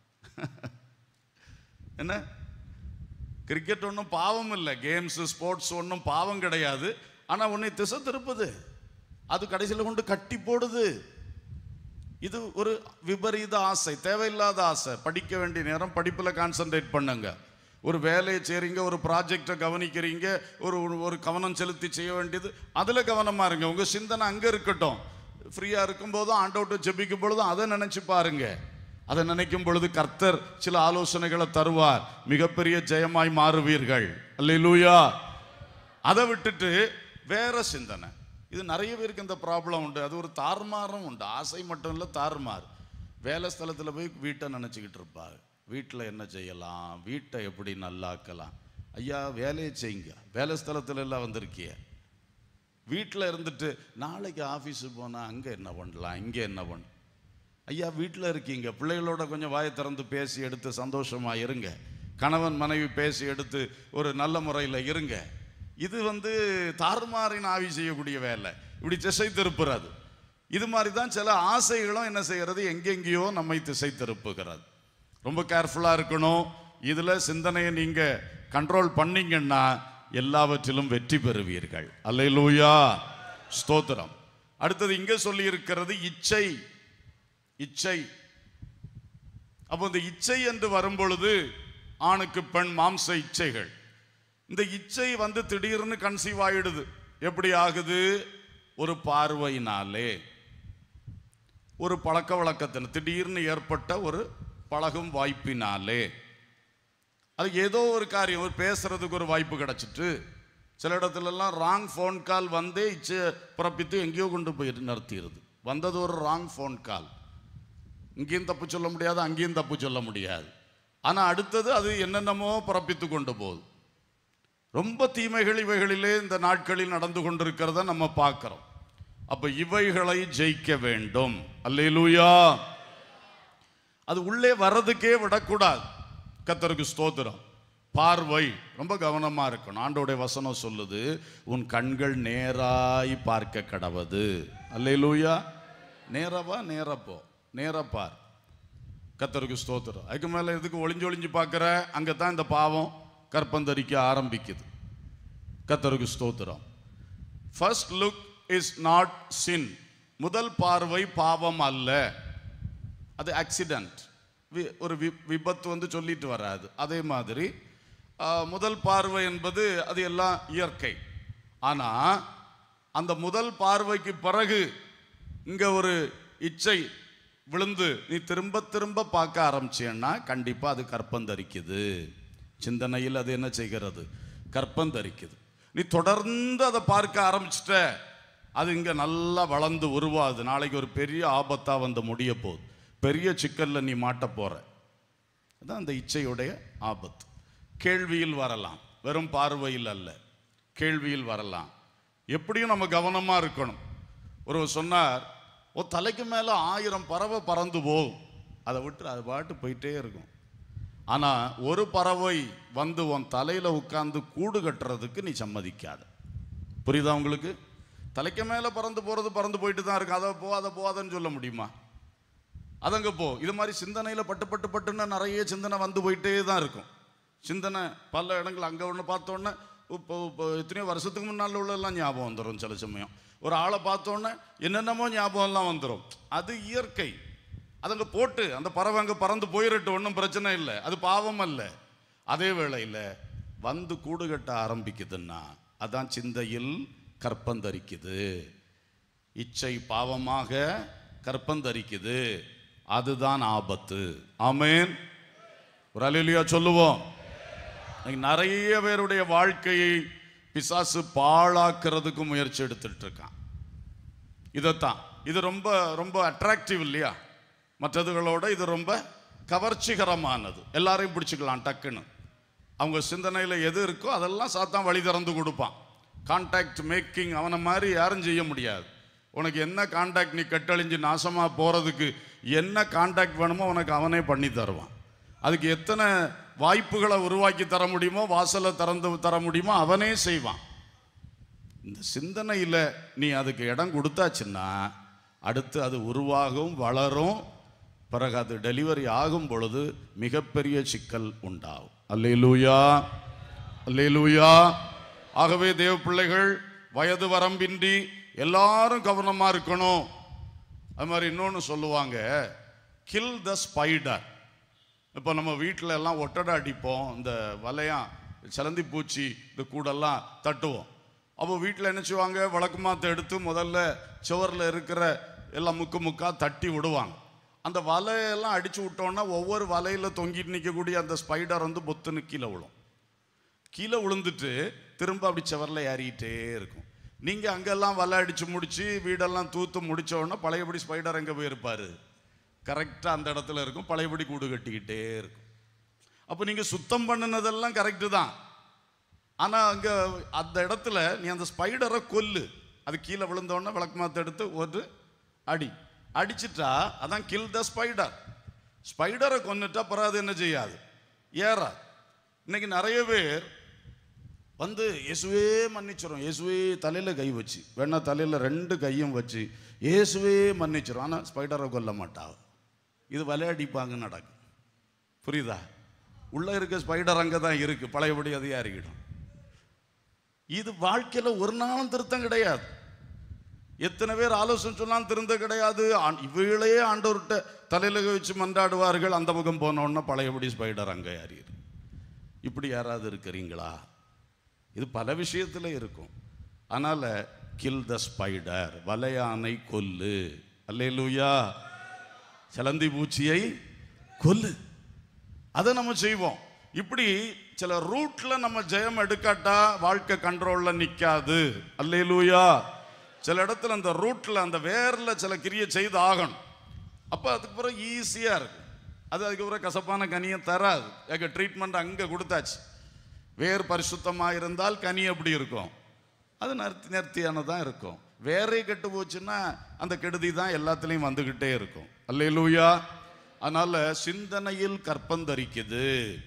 என்ன கிரிக்கெட் ஒன்றும் பாவம் இல்லை கேம்ஸ் ஸ்போர்ட்ஸ் ஒன்றும் பாவம் கிடையாது ஆனால் உன்னை திசை திருப்புது அது கடைசியில் கொண்டு கட்டி போடுது இது ஒரு விபரீத ஆசை தேவையில்லாத ஆசை படிக்க வேண்டிய நேரம் படிப்பில் கான்சென்ட்ரேட் பண்ணுங்க ஒரு வேலையை செய்றீங்க ஒரு ப்ராஜெக்டை கவனிக்கிறீங்க ஒரு ஒரு- ஒரு கவனம் செலுத்தி செய்ய வேண்டியது அதில் கவனமாக இருங்க உங்கள் சிந்தனை அங்கே இருக்கட்டும் ஃப்ரீயாக இருக்கும்போதும் ஆண்டவுட்டை ஜெபிக்கும் பொழுதும் அதை நினச்சி பாருங்க அதை நினைக்கும் பொழுது கர்த்தர் சில ஆலோசனைகளை தருவார் மிகப்பெரிய ஜெயமாய் மாறுவீர்கள் அல்லேலூயா அதை விட்டுட்டு வேற சிந்தனை இது நிறைய பேருக்கு இந்த ப்ராப்ளம் உண்டு அது ஒரு தாறுமாறும் உண்டு ஆசை மட்டும் இல்லை தாறுமாறு வேலை ஸ்தலத்தில் போய் வீட்டை நினச்சிக்கிட்டு இருப்பாங்க வீட்டில் என்ன செய்யலாம் வீட்டை எப்படி நல்லாக்கலாம் ஐயா வேலையை செய்யுங்க வேலை ஸ்தலத்துல எல்லாம் வந்திருக்கிய வீட்டில் இருந்துட்டு நாளைக்கு ஆஃபீஸுக்கு போனால் அங்கே என்ன பண்ணலாம் இங்கே என்ன பண்ண ஐயா வீட்டில் இருக்கீங்க பிள்ளைகளோட கொஞ்சம் வாயை திறந்து பேசி எடுத்து சந்தோஷமா இருங்க கணவன் மனைவி பேசி எடுத்து ஒரு நல்ல முறையில் இருங்க இது வந்து தாறுமாறின் ஆவி செய்யக்கூடிய வேலை இப்படி திசை திருப்புறது இது மாதிரி தான் சில ஆசைகளும் என்ன செய்யறது எங்கெங்கேயோ நம்மை திசை திருப்புகிறது ரொம்ப கேர்ஃபுல்லாக இருக்கணும் இதில் சிந்தனையை நீங்கள் கண்ட்ரோல் பண்ணீங்கன்னா எல்லாவற்றிலும் வெற்றி பெறுவீர்கள் அல்லேலூயா ஸ்தோத்திரம் அடுத்தது இங்கே சொல்லி இருக்கிறது இச்சை இச்சை அப்போ இந்த இச்சை என்று வரும்பொழுது ஆணுக்கு பெண் மாம்ச இச்சைகள் இந்த இச்சை வந்து திடீர்னு கன்சீவ் ஆயிடுது எப்படி ஆகுது ஒரு பார்வையினாலே ஒரு பழக்க வழக்கத்தின் திடீர்னு ஏற்பட்ட ஒரு பழகும் வாய்ப்பினாலே அது ஏதோ ஒரு காரியம் ஒரு பேசுறதுக்கு ஒரு வாய்ப்பு கிடைச்சிட்டு சில இடத்துலலாம் ராங் ஃபோன் கால் வந்தே இச்சை பிறப்பித்து எங்கேயோ கொண்டு போய் நிறுத்திடுது வந்தது ஒரு ராங் ஃபோன் கால் இங்கேயும் தப்பு சொல்ல முடியாது அங்கேயும் தப்பு சொல்ல முடியாது ஆனால் அடுத்தது அது என்னென்னமோ பிறப்பித்து கொண்டு போகுது ரொம்ப தீமைகள் இவைகளிலே இந்த நாட்களில் நடந்து கொண்டிருக்கிறத நம்ம பார்க்கிறோம் அப்ப இவைகளை ஜெயிக்க வேண்டும் அல்லேலூயா அது உள்ளே வர்றதுக்கே விடக்கூடாது கத்தருக்கு ஸ்தோத்திரம் பார்வை ரொம்ப கவனமா இருக்கணும் ஆண்டோடைய வசனம் சொல்லுது உன் கண்கள் நேராய் பார்க்க கடவது அல்லேலூயா நேரவா நேரப்போ நேரப்பார் கத்தருக்கு ஸ்தோத்திரம் அதுக்கு மேல எதுக்கு ஒளிஞ்சு ஒளிஞ்சு பார்க்குற அங்கே தான் இந்த பாவம் கற்பந்தரிக்க ஆரம்பிக்குது கத்தருக்கு ஸ்தோத்திரம் first look is not sin முதல் பார்வை பாவம் அல்ல அது ஆக்சிடென்ட் ஒரு வி- விபத்து வந்து சொல்லிட்டு வராது அதே மாதிரி ஆ, முதல் பார்வை என்பது அது எல்லாம் இயற்கை ஆனா அந்த முதல் பார்வைக்கு பிறகு இங்க ஒரு இச்சை விழுந்து நீ திரும்ப திரும்ப பார்க்க ஆரம்பிச்சேன்னா கண்டிப்பா அது கற்பந்தரிக்குது சிந்தனையில் அது என்ன செய்கிறது கற்பந்தரிக்குது நீ தொடர்ந்து அதை பார்க்க ஆரம்பிச்சிட்ட அது இங்க நல்லா வளர்ந்து உருவாகுது நாளைக்கு ஒரு பெரிய ஆபத்தா வந்து முடிய போகுது பெரிய சிக்கல்ல நீ மாட்ட போற அதான் அந்த இச்சையுடைய ஆபத்து கேள்வியில் வரலாம் வெறும் பார்வையில் அல்ல கேள்வியில் வரலாம் எப்படியும் நம்ம கவனமா இருக்கணும் ஒருவர் சொன்னார் ஓ தலைக்கு மேல ஆயிரம் பறவை பறந்து போகும் அதை விட்டு அது பாட்டு போயிட்டே இருக்கும் ஆனா ஒரு பறவை வந்து உன் தலையில உட்கார்ந்து கூடு கட்டுறதுக்கு நீ சம்மதிக்காத புரியுதா உங்களுக்கு தலைக்கு மேல பறந்து போறது பறந்து போயிட்டு தான் இருக்கு அதை போ அதை போகாதன்னு சொல்ல முடியுமா அதங்க போ இது மாதிரி சிந்தனையில் பட்டு பட்டு பட்டுன்னு நிறைய சிந்தனை வந்து போயிட்டே தான் இருக்கும் சிந்தனை பல இடங்கள் அங்கே ஒன்று பார்த்தோன்னே இப்போ இப்போ எத்தனையோ வருஷத்துக்கு முன்னால் உள்ளதெல்லாம் ஞாபகம் வந்துடும் சில சமயம் ஒரு ஆளை பார்த்தோன்னே என்னென்னமோ ஞாபகம்லாம் வந்துடும் அது இயற்கை அதங்க போட்டு அந்த பறவை அங்கே பறந்து போயிடட்டும் ஒன்றும் பிரச்சனை இல்லை அது பாவம் அல்ல அதே வேளையில் வந்து கூடு கட்ட ஆரம்பிக்குதுன்னா அதான் சிந்தையில் கற்பந்தரிக்குது இச்சை பாவமாக கற்பந்தரிக்குது அதுதான் ஆபத்து ஆமென் ஒரு அலிலியா சொல்லுவோம் இன்னைக்கு நிறைய பேருடைய வாழ்க்கையை பிசாசு பாழாக்குறதுக்கு முயற்சி எடுத்துட்டு இருக்கான் இதைத்தான் இது ரொம்ப ரொம்ப அட்ராக்டிவ் இல்லையா மற்றதுகளோட இது ரொம்ப கவர்ச்சிகரமானது எல்லாரையும் பிடிச்சிக்கலாம் டக்குன்னு அவங்க சிந்தனையில் எது இருக்கோ அதெல்லாம் சாத்தான் வழி திறந்து கொடுப்பான் கான்டாக்ட் மேக்கிங் அவனை மாதிரி யாரும் செய்ய முடியாது உனக்கு என்ன கான்டாக்ட் நீ கட்டழிஞ்சு நாசமாக போகிறதுக்கு என்ன கான்டாக்ட் வேணுமோ உனக்கு அவனே பண்ணி தருவான் அதுக்கு எத்தனை வாய்ப்புகளை உருவாக்கி தர முடியுமோ வாசலை திறந்து தர முடியுமோ அவனே செய்வான் இந்த சிந்தனையில் நீ அதுக்கு இடம் கொடுத்தாச்சுன்னா அடுத்து அது உருவாகும் வளரும் பிறகு அது டெலிவரி ஆகும் பொழுது மிகப்பெரிய சிக்கல் உண்டாகும் அல்லேலூயா அல்லேலூயா ஆகவே தேவ பிள்ளைகள் வயது வரம்பின்றி எல்லாரும் கவனமா இருக்கணும் அது மாதிரி இன்னொன்று சொல்லுவாங்க கில் த ஸ்பைடர் இப்போ நம்ம வீட்டில் எல்லாம் ஒட்டடை அடிப்போம் இந்த வலையாம் சிலந்தி பூச்சி இந்த கூடெல்லாம் தட்டுவோம் அப்போ வீட்டில் என்ன செய்வாங்க விளக்குமாத்தை எடுத்து முதல்ல சுவரில் இருக்கிற எல்லாம் முக்கு முக்கா தட்டி விடுவாங்க அந்த வலையெல்லாம் அடிச்சு விட்டோன்னா ஒவ்வொரு வலையில் தொங்கிட்டு நிற்கக்கூடிய அந்த ஸ்பைடர் வந்து பொத்துன்னு கீழே விழும் கீழே விழுந்துட்டு திரும்ப அப்படி செவரில் ஏறிக்கிட்டே இருக்கும் நீங்கள் அங்கெல்லாம் வலை அடித்து முடிச்சு வீடெல்லாம் தூத்து முடிச்ச உடனே பழையபடி ஸ்பைடர் எங்கே போயிருப்பாரு கரெக்டாக அந்த இடத்துல இருக்கும் பழையபடி கூடு கட்டிக்கிட்டே இருக்கும் அப்போ நீங்கள் சுத்தம் பண்ணினதெல்லாம் கரெக்டு தான் ஆனால் அங்கே அந்த இடத்துல நீ அந்த ஸ்பைடரை கொல்லு அது கீழே விழுந்தோடனே விளக்கு மாத்த எடுத்து ஒரு அடி அடிச்சிட்டா அதான் கில் த ஸ்பைடர் ஸ்பைடரை கொன்னுட்டா அப்புறம் அது என்ன செய்யாது ஏறாது இன்னைக்கு நிறைய பேர் வந்து இயேசுவே மன்னிச்சிரும் இயேசுவே தலையில் கை வச்சு வேணா தலையில் ரெண்டு கையும் வச்சு இயேசுவே மன்னிச்சிரும் ஆனால் ஸ்பைடரை கொல்ல மாட்டா இது விளையாடிப்பாங்க நடக்கும் புரியுதா உள்ள இருக்க ஸ்பைடர் அங்கே தான் இருக்கு பழையபடி அது ஏறிக்கிடும் இது வாழ்க்கையில் ஒரு நாளும் திருத்தம் கிடையாது எத்தனை பேர் ஆலோசனை சொன்னாலும் திருந்த கிடையாது ஆண்- இவங்களே ஆண்டவர்கிட்ட தலையில வச்சு மன்றாடுவார்கள் அந்த பக்கம் போன உடனே பழையபடி ஸ்பைடர் அங்கே ஏறிடு இப்படி யாராவது இருக்கிறீங்களா இது பல விஷயத்துல இருக்கும் அதனால கில் த ஸ்பைடர் வலையானை கொல்லு அல்லேலூயா சிலந்தி பூச்சியை கொல்லு அதை நம்ம செய்வோம் இப்படி சில ரூட்ல நம்ம ஜெயம் எடுக்காட்டா வாழ்க்கை கண்ட்ரோல்ல நிக்காது அல்லேலூயா சில இடத்துல அந்த ரூட்ல அந்த வேர்ல சில கிரியை செய்து ஆகணும் அப்ப அதுக்கு பிறகு ஈஸியா இருக்கும் அது அதுக்கப்புறம் கசப்பான கனியை தராது எங்க ட்ரீட்மெண்ட் அங்க கொடுத்தாச்சு வேர் பரிசுத்தமா இருந்தால் கனி எப்படி இருக்கும் அது நிறுத்தி நிறுத்தியானதான் இருக்கும் வேரே கெட்டு போச்சுன்னா அந்த கெடுதி தான் எல்லாத்துலேயும் வந்துக்கிட்டே இருக்கும் அல்லேலூயா அதனால சிந்தனையில் கற்பந்தரிக்குது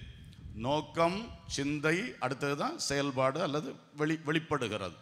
நோக்கம் சிந்தை அடுத்தது தான் செயல்பாடு அல்லது வெளி வெளிப்படுகிறது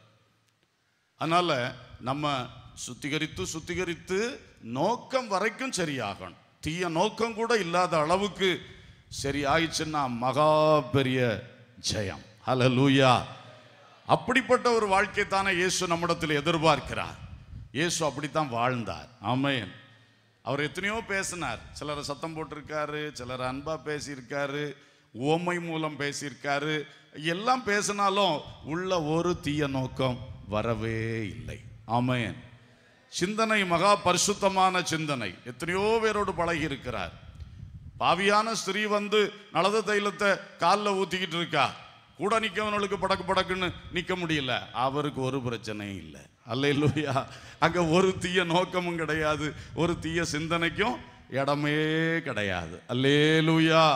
அதனால நம்ம சுத்திகரித்து சுத்திகரித்து நோக்கம் வரைக்கும் சரியாகணும் தீய நோக்கம் கூட இல்லாத அளவுக்கு சரி ஆயிடுச்சுன்னா மகா பெரிய ஜெயம் ஹalleluya அப்படிப்பட்ட ஒரு வாழ்க்கை தானே இயேசு நம்மிடத்தில் எதிர்பார்க்கிறார் இயேசு அப்படித்தான் வாழ்ந்தார் ஆமென் அவர் எத்தனையோ பேசினார் சிலரை சத்தம் போட்டிருக்காரு சிலர் அன்பா பேசியிருக்காரு ஓமை மூலம் பேசியிருக்காரு எல்லாம் பேசினாலும் உள்ள ஒரு தீய நோக்கம் வரவே இல்லை ஆமென் சிந்தனை மகா பரிசுத்தமான சிந்தனை எத்தனையோ பேரோடு பழகி இருக்கிறார் பாவியான ஸ்திரீ வந்து நலத தைலத்தை காலில் ஊத்திக்கிட்டு இருக்கா கூட நிற்கவனுக்கு படக்கு படக்குன்னு நிற்க முடியல அவருக்கு ஒரு பிரச்சனையும் இல்லை அல்லையா அங்க ஒரு தீய நோக்கமும் கிடையாது ஒரு தீய சிந்தனைக்கும் இடமே கிடையாது அல்லேலூயா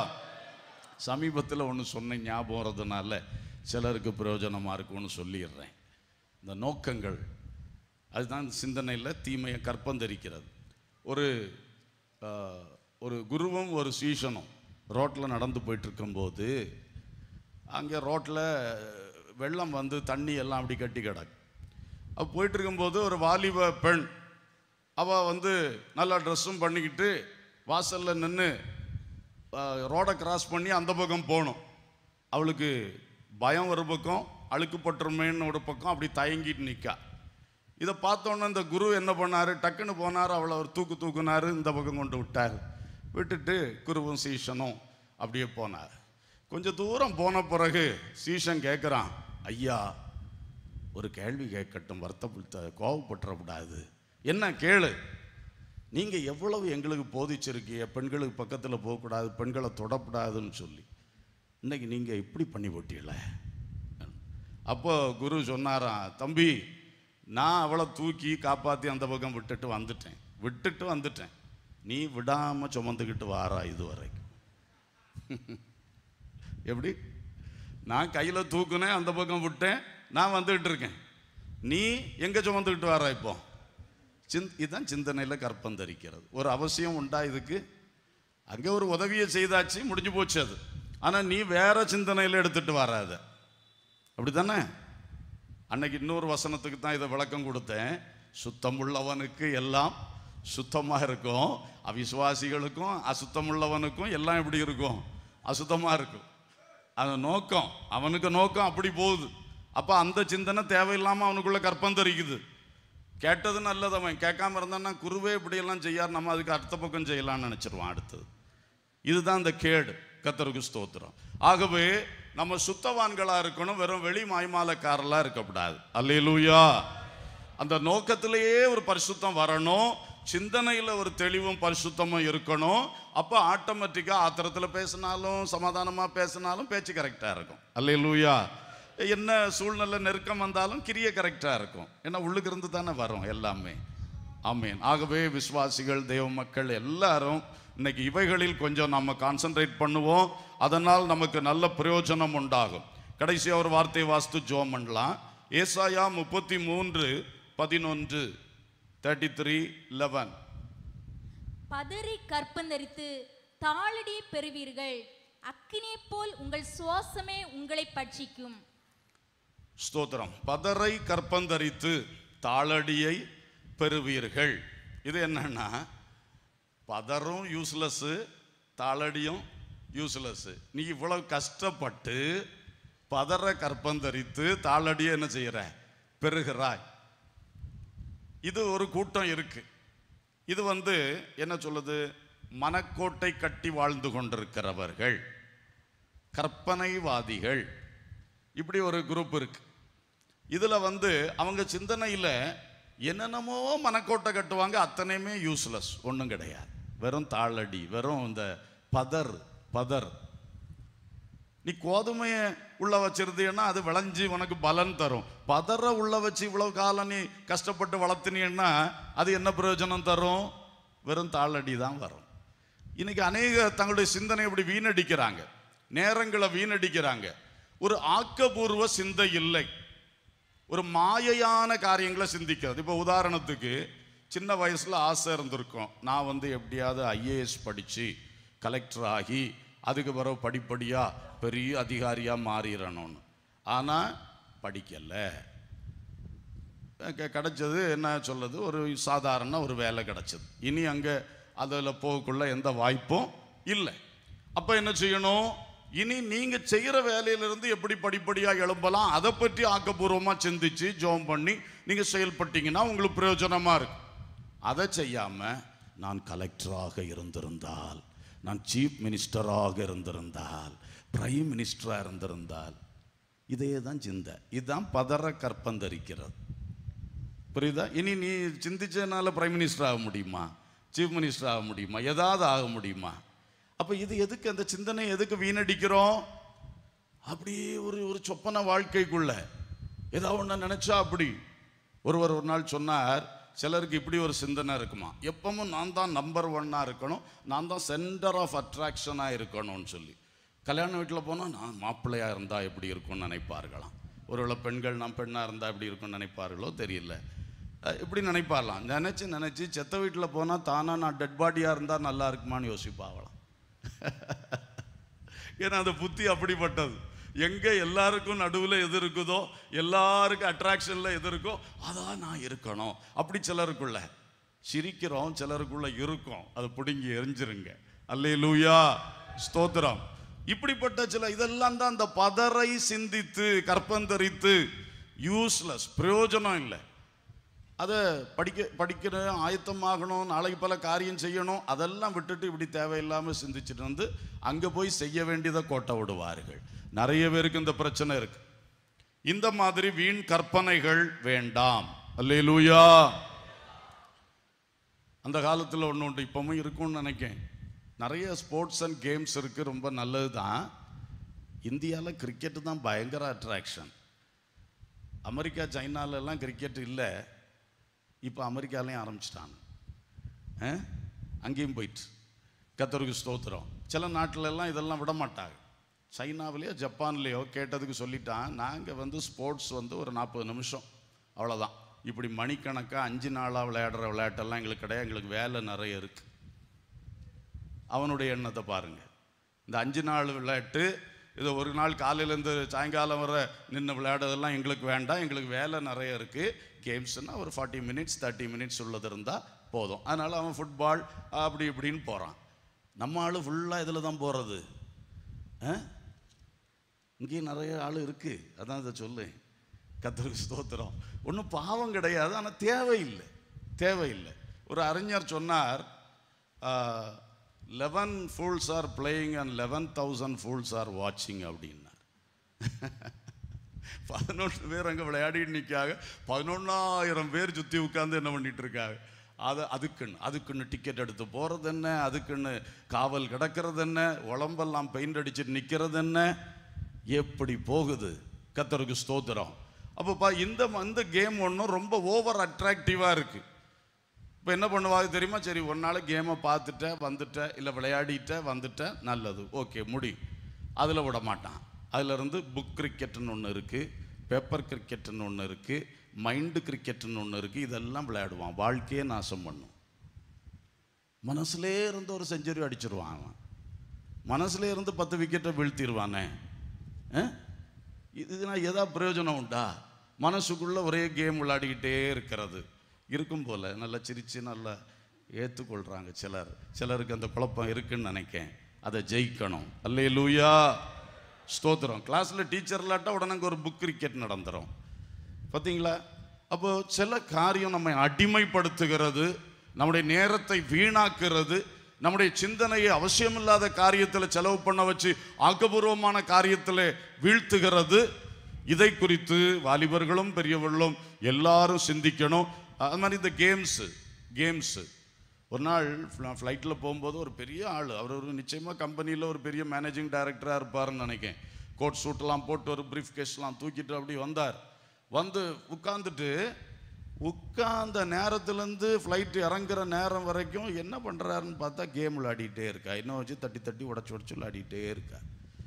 சமீபத்தில் ஒன்று சொன்ன ஞாபகம் வரதுனால சிலருக்கு பிரயோஜனமாக இருக்கும்னு சொல்லிடுறேன் இந்த நோக்கங்கள் அதுதான் சிந்தனையில் தீமையை கற்பந்தரிக்கிறது ஒரு ஆஹ், ஒரு குருவும் ஒரு சீஷனும் ரோட்டில் நடந்து போயிட்டு இருக்கும்போது அங்கே ரோட்டில் வெள்ளம் வந்து தண்ணி எல்லாம் அப்படி கட்டி கிடக்கு அப்போ போயிட்டு இருக்கும்போது ஒரு வாலிப பெண் அவள் வந்து நல்லா ட்ரெஸ்ஸும் பண்ணிக்கிட்டு வாசலில் நின்று ரோடை கிராஸ் பண்ணி அந்த பக்கம் போகணும் அவளுக்கு பயம் ஒரு பக்கம் அழுக்குப்பட்டுருமேன்னு ஒரு பக்கம் அப்படி தயங்கிட்டு நிற்கா இதை பார்த்தோன்னே இந்த குரு என்ன பண்ணாரு டக்குன்னு போனார் அவளை ஒரு தூக்கு தூக்குனாரு இந்த பக்கம் கொண்டு விட்டார் விட்டுட்டு குருவும் சீஷனும் அப்படியே போனார் கொஞ்சம் தூரம் போன பிறகு சீஷன் கேட்குறான் ஐயா ஒரு கேள்வி கேட்கட்டும் வருத்தப்படுத்த கோவப்பட்டுறக்கூடாது என்ன கேளு நீங்கள் எவ்வளவு எங்களுக்கு போதிச்சிருக்கீங்க பெண்களுக்கு பக்கத்தில் போகக்கூடாது பெண்களை தொடக்கூடாதுன்னு சொல்லி இன்னைக்கு நீங்கள் இப்படி பண்ணி போட்டீங்கள அப்போ குரு சொன்னாராம் தம்பி நான் அவளை தூக்கி காப்பாற்றி அந்த பக்கம் விட்டுட்டு வந்துட்டேன் விட்டுட்டு வந்துட்டேன் நீ விடாமல் சுமந்துக்கிட்டு வாரா இது வரைக்கும் எப்படி நான் கையில் தூக்குனேன் அந்த பக்கம் விட்டேன் நான் வந்துகிட்டு இருக்கேன் நீ எங்கே சுமந்துக்கிட்டு வாரா இப்போ சிந் இதுதான் சிந்தனையில் கற்பந்தரிக்கிறது ஒரு அவசியம் உண்டா இதுக்கு அங்கே ஒரு உதவியை செய்தாச்சு முடிஞ்சு போச்சு அது ஆனால் நீ வேற சிந்தனையில் எடுத்துட்டு வராத அப்படி தானே அன்னைக்கு இன்னொரு வசனத்துக்கு தான் இதை விளக்கம் கொடுத்தேன் சுத்தம் உள்ளவனுக்கு எல்லாம் சுத்தமாக இருக்கும் அவிசுவாசிகளுக்கும் அசுத்தம் உள்ளவனுக்கும் எல்லாம் எப்படி இருக்கும் அசுத்தமாக இருக்கும் அந்த நோக்கம் அவனுக்கு நோக்கம் அப்படி போகுது அப்போ அந்த சிந்தனை தேவையில்லாமல் அவனுக்குள்ள கற்பந்தரிக்குது கேட்டது நல்லது அவன் கேட்காம இருந்தான்னா குருவே இப்படியெல்லாம் செய்யார் நம்ம அதுக்கு அடுத்த பக்கம் செய்யலாம்னு நினச்சிருவான் அடுத்தது இதுதான் இந்த கேடு கத்தருக்கு ஸ்தோத்திரம் ஆகவே நம்ம சுத்தவான்களா இருக்கணும் வெறும் வெளி மாய்மாலக்காரலா இருக்கக்கூடாது அல்லேலூயா அந்த நோக்கத்திலேயே ஒரு பரிசுத்தம் வரணும் சிந்தனையில் ஒரு தெளிவும் பரிசுத்தமும் இருக்கணும் அப்போ ஆட்டோமேட்டிக்காக ஆத்திரத்தில் பேசினாலும் சமாதானமாக பேசினாலும் பேச்சு கரெக்டாக இருக்கும் அல்லேலூயா என்ன சூழ்நிலை நெருக்கம் வந்தாலும் கிரிய கரெக்டாக இருக்கும் ஏன்னா உள்ளுக்கு இருந்து தானே வரும் எல்லாமே ஆமேன் ஆகவே விசுவாசிகள் தேவ மக்கள் எல்லாரும் இன்னைக்கு இவைகளில் கொஞ்சம் நம்ம கான்சென்ட்ரேட் பண்ணுவோம் அதனால் நமக்கு நல்ல பிரயோஜனம் உண்டாகும் கடைசியாக ஒரு வார்த்தை வாஸ்து ஜோம் பண்ணலாம் ஏசாயா முப்பத்தி மூன்று பதினொன்று தேர்ட்டி த்ரீ லெவன் பதறி கற்பந்தரித்து தாளடி பெறுவீர்கள் அக்கினியைப் போல் உங்கள் சுவாசமே உங்களை பட்சிக்கும் ஸ்தோத்திரம் பதரை கற்பந்தரித்து தாளடியை பெறுவீர்கள் இது என்னன்னா பதரும் யூஸ்லெஸ்ஸு தாளடியும் யூஸ்லெஸ்ஸு நீ இவ்வளவு கஷ்டப்பட்டு பதற கற்பந்தரித்து தாளடியை என்ன செய்யற பெறுகிறாய் இது ஒரு கூட்டம் இருக்கு இது வந்து என்ன சொல்லுது மனக்கோட்டை கட்டி வாழ்ந்து கொண்டிருக்கிறவர்கள் கற்பனைவாதிகள் இப்படி ஒரு குரூப் இருக்கு இதுல வந்து அவங்க சிந்தனையில என்னென்னமோ மனக்கோட்டை கட்டுவாங்க அத்தனையுமே யூஸ்லெஸ் ஒன்றும் கிடையாது வெறும் தாளடி வெறும் இந்த பதர் பதர் நீ கோதுமையை உள்ள வச்சிருந்தீன்னா அது விளைஞ்சு உனக்கு பலன் தரும் பதற உள்ள வச்சு இவ்வளவு காலம் நீ கஷ்டப்பட்டு வளர்த்தினீன்னா அது என்ன பிரயோஜனம் தரும் வெறும் தாளடி தான் வரும் இன்னைக்கு அநேக தங்களுடைய சிந்தனை இப்படி வீணடிக்கிறாங்க நேரங்களை வீணடிக்கிறாங்க ஒரு ஆக்கபூர்வ சிந்தை இல்லை ஒரு மாயையான காரியங்களை சிந்திக்கிறது இப்போ உதாரணத்துக்கு சின்ன வயசுல ஆசை இருந்திருக்கும் நான் வந்து எப்படியாவது ஐஏஎஸ் படிச்சு கலெக்டர் ஆகி அதுக்கு பிறகு படிப்படியா பெரிய அதிகாரியா மாறிடணும்னு ஆனா படிக்கல க- கிடைச்சது என்ன சொல்லுது ஒரு சாதாரண ஒரு வேலை கிடைச்சது இனி அங்கே அதில் போகக்குள்ள எந்த வாய்ப்பும் இல்லை அப்போ என்ன செய்யணும் இனி நீங்க செய்யற வேலையிலிருந்து எப்படி படிப்படியா எழும்பலாம் அதை பற்றி ஆக்கப்பூர்வமா சிந்திச்சு ஜோம் பண்ணி நீங்க செயல்பட்டீங்கன்னா உங்களுக்கு பிரயோஜனமா இருக்கு அதை செய்யாம நான் கலெக்டராக இருந்திருந்தால் நான் சீஃப் மினிஸ்டராக இருந்திருந்தால் பிரைம் மினிஸ்டராக இருந்திருந்தால் இதே தான் சிந்தை இதுதான் பதற கற்பந்தரிக்கிறது புரியுதா இனி நீ சிந்திச்சதுனால பிரைம் மினிஸ்டர் ஆக முடியுமா சீஃப் மினிஸ்டர் ஆக முடியுமா ஏதாவது ஆக முடியுமா அப்போ இது எதுக்கு அந்த சிந்தனை எதுக்கு வீணடிக்கிறோம் அப்படியே ஒரு ஒரு சொப்பன வாழ்க்கைக்குள்ள ஏதாவது ஒன்று நினைச்சா அப்படி ஒருவர் ஒரு நாள் சொன்னார் சிலருக்கு இப்படி ஒரு சிந்தனை இருக்குமா எப்பவும் நான் தான் நம்பர் ஒன்னாக இருக்கணும் நான் தான் சென்டர் ஆஃப் அட்ராக்ஷனாக இருக்கணும்னு சொல்லி கல்யாண வீட்டில் போனால் நான் மாப்பிள்ளையாக இருந்தால் எப்படி இருக்கும்னு நினைப்பார்களாம் ஒருவேளை பெண்கள் நான் பெண்ணாக இருந்தால் எப்படி இருக்கும்னு நினைப்பார்களோ தெரியல அஹ் இப்படி நினைப்பாரலாம் நினச்சி நினச்சி செத்த வீட்டில் போனால் தானாக நான் டெட் பாடியாக இருந்தால் நல்லா இருக்குமான்னு யோசிப்பாகலாம் ஏன்னா அந்த புத்தி அப்படிப்பட்டது எங்க எல்லாருக்கும் நடுவில் எது இருக்குதோ எல்லாருக்கும் அட்ராக்ஷன்ல எது இருக்கோ அதான் நான் இருக்கணும் அப்படி சிலருக்குள்ள சிரிக்கிறோம் சிலருக்குள்ள இருக்கும் அதை பிடுங்கி எரிஞ்சிருங்க அல்லேலூயா ஸ்தோத்திரம் இப்படிப்பட்ட சில இதெல்லாம் தான் அந்த பதரை சிந்தித்து கற்பந்தரித்து யூஸ்லெஸ் பிரயோஜனம் இல்லை அதை படிக்க படிக்கணும் ஆயத்தமாகணும் நாளைக்கு பல காரியம் செய்யணும் அதெல்லாம் விட்டுட்டு இப்படி தேவையில்லாமல் சிந்திச்சுட்டு வந்து அங்கே போய் செய்ய வேண்டியதை கோட்டை விடுவார்கள் நிறைய பேருக்கு இந்த பிரச்சனை இருக்கு இந்த மாதிரி வீண் கற்பனைகள் வேண்டாம் அல்லேலூயா அந்த காலத்தில் ஒன்று உண்டு இப்பவும் இருக்கும்னு நினைக்கேன் நிறைய ஸ்போர்ட்ஸ் அண்ட் கேம்ஸ் இருக்கு ரொம்ப நல்லது தான் இந்தியாவில் கிரிக்கெட்டு தான் பயங்கர அட்ராக்ஷன் அமெரிக்கா சைனால எல்லாம் கிரிக்கெட் இல்லை இப்போ அமெரிக்காலையும் ஆரம்பிச்சிட்டாங்க ஆ? அங்கேயும் போயிட்டு கத்தருக்கு ஸ்தோத்திரம் சில நாட்டுல எல்லாம் இதெல்லாம் விட மாட்டாங்க சைனாவிலேயோ ஜப்பான்லேயோ கேட்டதுக்கு சொல்லிட்டான் நாங்கள் வந்து ஸ்போர்ட்ஸ் வந்து ஒரு நாற்பது நிமிஷம் அவ்வளோதான் இப்படி மணிக்கணக்காக அஞ்சு நாளாக விளையாடுற விளையாட்டெல்லாம் எங்களுக்கு கிடையாது எங்களுக்கு வேலை நிறைய இருக்கு அவனுடைய எண்ணத்தை பாருங்க இந்த அஞ்சு நாள் விளையாட்டு இது ஒரு நாள் காலையிலேருந்து சாயங்காலம் வர நின்று விளையாடுறதெல்லாம் எங்களுக்கு வேண்டாம் எங்களுக்கு வேலை நிறைய இருக்குது கேம்ஸ்னால் ஒரு ஃபார்ட்டி மினிட்ஸ் தேர்ட்டி மினிட்ஸ் உள்ளது இருந்தால் போதும் அதனால் அவன் ஃபுட்பால் அப்படி இப்படின்னு போகிறான் நம்ம ஆள் ஃபுல்லாக இதில் தான் போகிறது இங்கேயும் நிறைய ஆள் இருக்குது அதான் இதை சொல்லு கத்தருக்கு ஸ்தோத்திரம் ஒன்றும் பாவம் கிடையாது ஆனால் தேவையில்லை தேவையில்லை ஒரு அறிஞர் சொன்னார் eleven fools are playing and eleven thousand fools are வாட்சிங் அப்படின்னார் பதினொன்று பேர் அங்கே விளையாடிட்டு நிற்காங்க பதினொன்றாயிரம் பேர் சுற்றி உட்காந்து என்ன பண்ணிட்டு இருக்காங்க அதை அதுக்குன்னு அதுக்குன்னு டிக்கெட் எடுத்து போகிறது என்ன அதுக்குன்னு காவல் கிடக்கிறது என்ன உடம்பெல்லாம் பெயிண்ட் அடிச்சுட்டு நிற்கிறது என்ன எப்படி போகுது கத்தருக்கு ஸ்தோத்திரம் அப்போப்பா இந்த இந்த கேம் ஒன்றும் ரொம்ப ஓவர் அட்ராக்டிவாக இருக்குது இப்போ என்ன பண்ணுவாங்க தெரியுமா சரி ஒரு நாள் கேமை பார்த்துட்ட வந்துட்ட இல்லை விளையாடிட்ட வந்துட்ட நல்லது ஓகே முடி அதில் விட மாட்டான் அதுல இருந்து புக் கிரிக்கெட்னு ஒன்று இருக்குது பேப்பர் கிரிக்கெட்னு ஒன்று இருக்குது மைண்டு கிரிக்கெட்னு ஒன்று இருக்குது இதெல்லாம் விளையாடுவான் வாழ்க்கையே நாசம் பண்ணும் மனசுலே இருந்து ஒரு செஞ்சுரி அடிச்சிருவான் அவன் மனசுல இருந்து பத்து விக்கெட்டை வீழ்த்திடுவானே ஆ? இது நான் எதா பிரயோஜனம் உண்டா மனசுக்குள்ள ஒரே கேம் விளையாடிக்கிட்டே இருக்கிறது இருக்கும் போல நல்லா சிரிச்சு நல்லா ஏற்றுக்கொள்கிறாங்க சிலர் சிலருக்கு அந்த குழப்பம் இருக்குன்னு நினைக்கேன் அதை ஜெயிக்கணும் அல்லே லூயா ஸ்தோத்திரம் கிளாஸில் டீச்சர் இல்லாட்டா உடனே அங்க ஒரு புக் கிரிக்கெட் நடந்துரும் பார்த்தீங்களா அப்போ சில காரியம் நம்மை அடிமைப்படுத்துகிறது நம்முடைய நேரத்தை வீணாக்குறது நம்முடைய சிந்தனையை அவசியமில்லாத காரியத்தில் செலவு பண்ண வச்சு ஆக்கப்பூர்வமான காரியத்தில் வீழ்த்துகிறது இதை குறித்து வாலிபர்களும் பெரியவர்களும் எல்லாரும் சிந்திக்கணும் அது மாதிரி இந்த கேம்ஸு கேம்ஸு ஒரு நாள் ஃப்ளைட்டில் போகும்போது ஒரு பெரிய ஆள் அவர் ஒரு நிச்சயமாக கம்பெனியில் ஒரு பெரிய மேனேஜிங் டைரக்டராக இருப்பாருன்னு நினைக்கிறேன் கோட் சூட்லாம் போட்டு ஒரு ப்ரீஃப் கேஸ்லாம் தூக்கிட்டு அப்படி வந்தார் வந்து உட்காந்துட்டு உட்கார்ந்த நேரத்துலேருந்து ஃப்ளைட் இறங்குற நேரம் வரைக்கும் என்ன பண்ணுறாருன்னு பார்த்தா கேம் விளையாடிட்டே இருக்கா இன்னும் வச்சு தட்டி தட்டி உடச்சி உடச்சி விளையாடிட்டே இருக்கா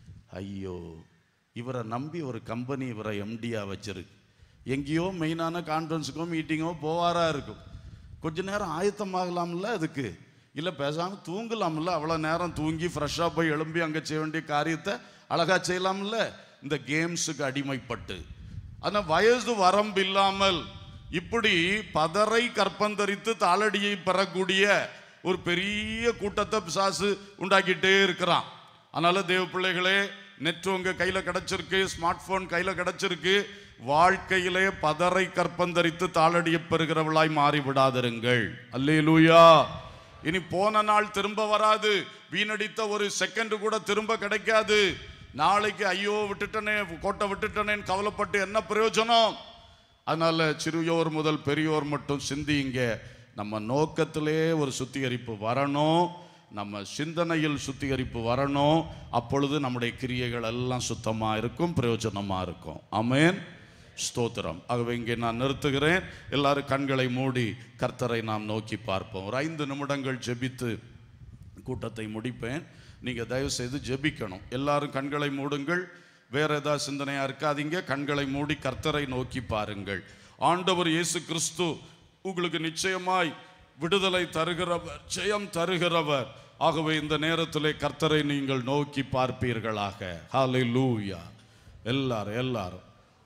ஐயோ இவரை நம்பி ஒரு கம்பெனி இவரை எம்டியாக வச்சிருக்கு எங்கேயோ மெயினான கான்ஃபரன்ஸுக்கோ மீட்டிங்கோ போவாரா இருக்கும் கொஞ்ச நேரம் ஆயத்தமாகலாம்ல அதுக்கு இல்லை பேசாமல் தூங்கலாம்ல அவ்வளோ நேரம் தூங்கி ஃப்ரெஷ்ஷாக போய் எழும்பி அங்கே செய்ய வேண்டிய காரியத்தை அழகா செய்யலாம்ல இந்த கேம்ஸுக்கு அடிமைப்பட்டு ஆனால் வயசு வரம்பு இல்லாமல் இப்படி பதரை கற்பந்தரித்து தாளடியை பெறக்கூடிய ஒரு பெரிய கூட்டத்தை பிசாசு உண்டாக்கிட்டே இருக்கிறான் அதனால தேவ பிள்ளைகளே நெட் உங்க கையில கிடைச்சிருக்கு ஸ்மார்ட் போன் கையில கிடைச்சிருக்கு வாழ்க்கையிலே பதரை கற்பந்தரித்து தாளடிய பெறுகிறவளாய் மாறி விடாதிருங்கள் அல்லேலூயா இனி போன நாள் திரும்ப வராது வீணடித்த ஒரு செகண்ட் கூட திரும்ப கிடைக்காது நாளைக்கு ஐயோ விட்டுட்டனே கோட்டை விட்டுட்டனேன்னு கவலைப்பட்டு என்ன பிரயோஜனம் அதனால சிறியோர் முதல் பெரியோர் மட்டும் சிந்திங்க நம்ம நோக்கத்திலே ஒரு சுத்திகரிப்பு வரணும் நம்ம சிந்தனையில் சுத்திகரிப்பு வரணும் அப்பொழுது நம்முடைய கிரியைகள் எல்லாம் சுத்தமாக இருக்கும் பிரயோஜனமாக இருக்கும் ஆமென் ஸ்தோத்திரம் ஆகவே இங்கே நான் நிறுத்துகிறேன் எல்லாரும் கண்களை மூடி கர்த்தரை நாம் நோக்கி பார்ப்போம் ஒரு ஐந்து நிமிடங்கள் ஜெபித்து கூட்டத்தை முடிப்பேன் நீங்கள் தயவு செய்து ஜெபிக்கணும் எல்லாரும் கண்களை மூடுங்கள் வேற ஏதாவது சிந்தனையா இருக்காதீங்க கண்களை மூடி கர்த்தரை நோக்கி பாருங்கள் ஆண்டவர் இயேசு கிறிஸ்து உங்களுக்கு நிச்சயமாய் விடுதலை தருகிறவர் ஜெயம் தருகிறவர் ஆகவே இந்த நேரத்திலே கர்த்தரை நீங்கள் நோக்கி பார்ப்பீர்களாக ஹalleluya எல்லாரும் எல்லாரும்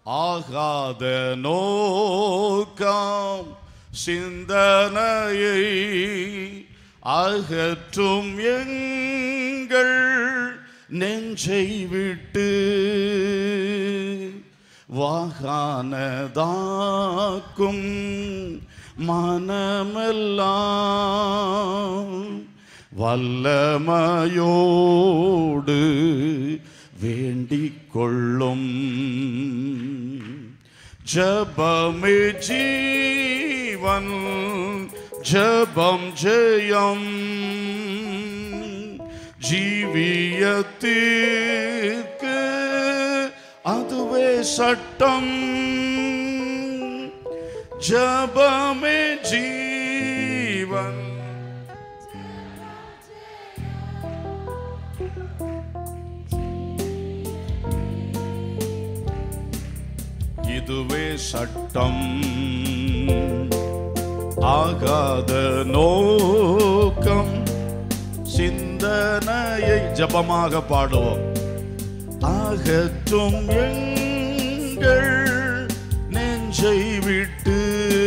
ஆகாத நோக்கம் சிந்தனையை அகற்றும் எங்கள் நெஞ்சை விட்டு வாகானதாக்கும் மனமெல்லாம் வல்லமையோடு வேண்டிக் கொள்ளும் ஜபமே ஜீவன் ஜபம் ஜெயம் ஜீவியத்திற்கு அதுவே சட்டம் ஜபமே ஜீவன் இதுவே சட்டம் ஆகாத நோக்கம் சிந்தனையை ஜபமாக பாடுவோம் அகற்றும் எங்கள் நெஞ்சை விட்டு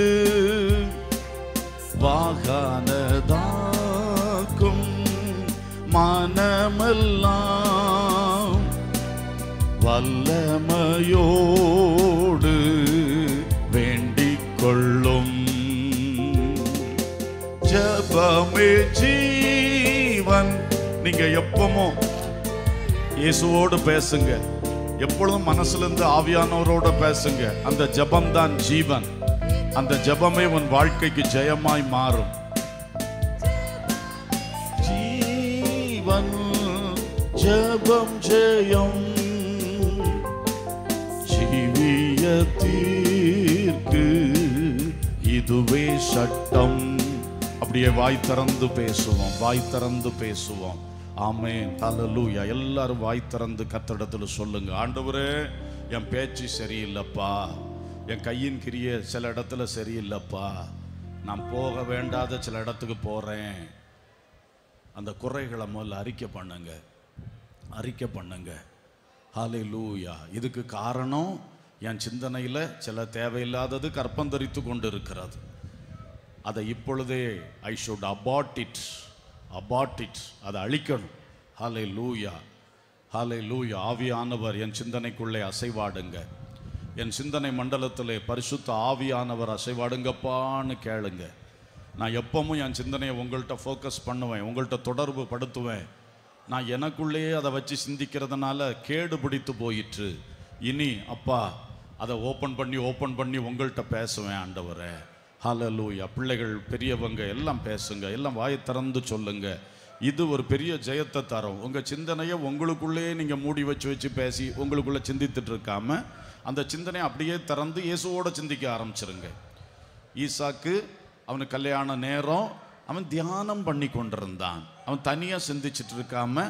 வாகானதாக்கும் மனமெல்லாம் வல்லமையோடு வேண்டிக் கொள்ளும் ஜபமே ஜீவன் நீங்க எப்பவும் இயேசுவோடு பேசுங்க எப்பொழுதும் மனசுல இருந்து ஆவியானவரோட பேசுங்க அந்த ஜெபம் தான் ஜீவன் அந்த ஜெபமே உன் வாழ்க்கைக்கு ஜெயமாய் மாறும் ஜீவன் ஜெபம் ஜெயம் ஜீவியத்தீர்க்கு இதுவே சட்டம் அப்படியே வாய் திறந்து பேசுவோம் வாய் திறந்து பேசுவோம் ஆமென் ஹalleluya எல்லாரும் வாய் திறந்து கத்தடத்துல சொல்லுங்க ஆண்டவரே என் பேச்சு சரியில்லைப்பா என் கையின் கிரிய சில இடத்துல சரியில்லைப்பா நான் போக வேண்டாத சில இடத்துக்கு போறேன் அந்த குறைகளை முதல்ல அறிக்கை பண்ணுங்க அறிக்கை பண்ணுங்க ஹாலே லூயா இதுக்கு காரணம் என் சிந்தனையில் சில தேவையில்லாதது கற்பந்தரித்து கொண்டு இருக்கிறது அதை இப்பொழுதே I should about it about it அதை அழிக்கணும் ஹாலே லூயா ஹாலே லூயா ஆவியானவர் என் சிந்தனைக்குள்ளே அசைவாடுங்க என் சிந்தனை மண்டலத்திலே பரிசுத்த ஆவியானவர் அசைவாடுங்கப்பான்னு கேளுங்க நான் எப்பவும் என் சிந்தனையை உங்கள்கிட்ட ஃபோக்கஸ் பண்ணுவேன் உங்கள்கிட்ட தொடர்பு படுத்துவேன் நான் எனக்குள்ளேயே அதை வச்சு சிந்திக்கிறதுனால கேடு பிடித்து போயிற்று இனி அப்பா அதை ஓப்பன் பண்ணி ஓப்பன் பண்ணி உங்கள்கிட்ட பேசுவேன் ஆண்டவரே ஹalleluya பிள்ளைகள் பெரியவங்க எல்லாம் பேசுங்க எல்லாம் வாயை திறந்து சொல்லுங்க இது ஒரு பெரிய ஜெயத்தை தரும் உங்க சிந்தனையை உங்களுக்குள்ளேயே நீங்க மூடி வச்சு வச்சு பேசி உங்களுக்குள்ள சிந்தித்துட்டு இருக்காம அந்த சிந்தனையை அப்படியே திறந்து இயேசுவோட சிந்திக்க ஆரம்பிச்சிருங்க ஈசாக்கு அவனுக்கு கல்யாண நேரம் அவன் தியானம் பண்ணி கொண்டிருந்தான் அவன் தனியாக சிந்திச்சிட்டு இருக்காம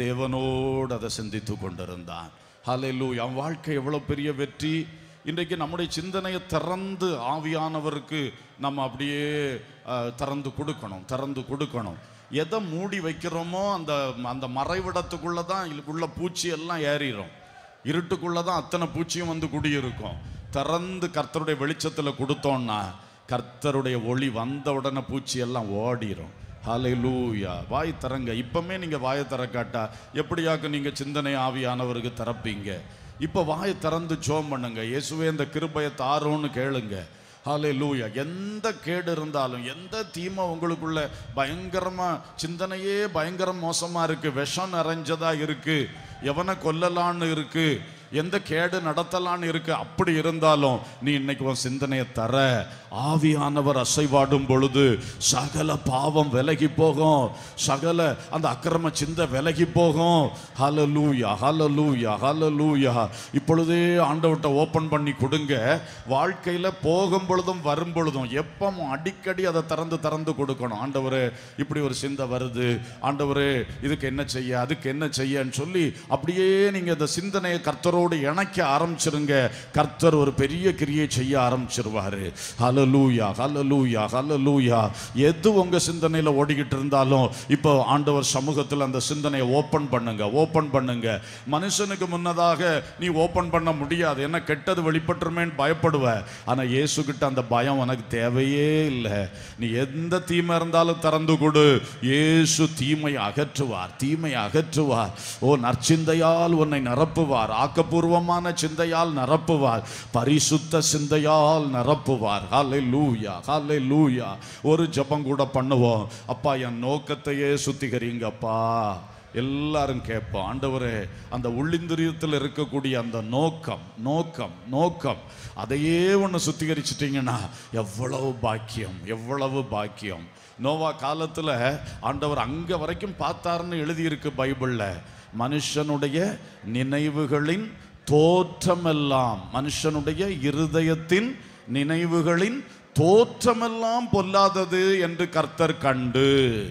தேவனோடு அதை சிந்தித்து கொண்டிருந்தான் ஹalleluya அவன் வாழ்க்கை எவ்வளோ பெரிய வெற்றி இன்றைக்கு நம்முடைய சிந்தனையை திறந்து ஆவியானவருக்கு நம்ம அப்படியே அஹ், திறந்து கொடுக்கணும் திறந்து கொடுக்கணும் எதை மூடி வைக்கிறோமோ அந்த அந்த மறைவிடத்துக்குள்ளே தான் உள்ள பூச்சி எல்லாம் ஏறிடும் இருட்டுக்குள்ள தான் அத்தனை பூச்சியும் வந்து குடியிருக்கும் திறந்து கர்த்தருடைய வெளிச்சத்தில் கொடுத்தோம்னா கர்த்தருடைய ஒளி வந்த உடனே பூச்சி எல்லாம் ஓடிரும் ஹalleluya வாய் திறங்க இப்பமே நீங்க வாயை திறக்காட்டா எப்படியாக்க நீங்க சிந்தனை ஆவியானவருக்கு திறப்பீங்க இப்போ வாயை திறந்து ஜோம் பண்ணுங்க இயேசுவே இந்த கிருபையை தாரோன்னு கேளுங்க ஹalleluya எந்த கேடு இருந்தாலும் எந்த தீமை உங்களுக்குள்ள பயங்கரமா சிந்தனையே பயங்கர மோசமா இருக்கு விஷம் நிறைஞ்சதா இருக்கு எவனை கொல்லலான்னு இருக்கு எந்த கேடு நடத்தலான்னு இருக்கு அப்படி இருந்தாலும் நீ இன்னைக்கு உன் சிந்தனையை தர ஆவியானவர் அசைவாடும் பொழுது சகல பாவம் விலகி போகும் சகல அந்த அக்கிரம சிந்தை விலகி போகும் ஹalleluya ஹalleluya ஹalleluya இப்பொழுதே ஆண்டவர்கிட்ட ஓபன் பண்ணி கொடுங்க வாழ்க்கையில போகும் பொழுதும் வரும் பொழுதும் எப்பவும் அடிக்கடி அதை திறந்து திறந்து கொடுக்கணும் ஆண்டவரே இப்படி ஒரு சிந்தை வருது ஆண்டவரே இதுக்கு என்ன செய்ய அதுக்கு என்ன செய்யன்னு சொல்லி அப்படியே நீங்க இந்த சிந்தனையை கர்த்தரோடு இணைக்க ஆரம்பிச்சிருங்க கர்த்தர் ஒரு பெரிய கிரியை செய்ய ஆரம்பிச்சிருவாரு ஹalleluya ஹalleluya ஹalleluya எது உங்க சிந்தனையில ஓடிக்கிட்டு இருந்தாலும் இப்போ ஆண்டவர் சமூகத்தில் அந்த சிந்தனையை ஓபன் பண்ணுங்க ஓபன் பண்ணுங்க மனுஷனுக்கு முன்னதாக நீ ஓபன் பண்ண முடியாது என்ன கெட்டது வெளிப்பட்டுருமேன்னு பயப்படுவ ஆனா இயேசு கிட்ட அந்த பயம் உனக்கு தேவையே இல்லை நீ எந்த தீமை இருந்தாலும் திறந்து கொடு இயேசு தீமை அகற்றுவார் தீமை அகற்றுவார் ஓ நற்சிந்தையால் உன்னை நிரப்புவார் ஆக்கப்பூர்வமான சிந்தையால் நிரப்புவார் பரிசுத்த சிந்தையால் நிரப்புவார் ஹalleluya ஹalleluya ஒரு ஜெபம் கூட பண்ணுவோம் அப்பா என் நோக்கத்தையே சுத்திகரிங்கப்பா எல்லாரும் கேட்போம் ஆண்டவரே அந்த உள்ளிந்திரியத்தில் இருக்கக்கூடிய அந்த நோக்கம் நோக்கம் நோக்கம் அதையே ஒன்று சுத்திகரிச்சிட்டிங்கன்னா எவ்வளவு பாக்கியம் எவ்வளவு பாக்கியம் நோவா காலத்தில் ஆண்டவர் அங்கே வரைக்கும் பார்த்தாருன்னு எழுதியிருக்கு பைபிளில் மனுஷனுடைய நினைவுகளின் தோற்றமெல்லாம் மனுஷனுடைய இருதயத்தின் நினைவுகளின் தோற்றமெல்லாம் பொல்லாதது என்று கர்த்தர் கண்டு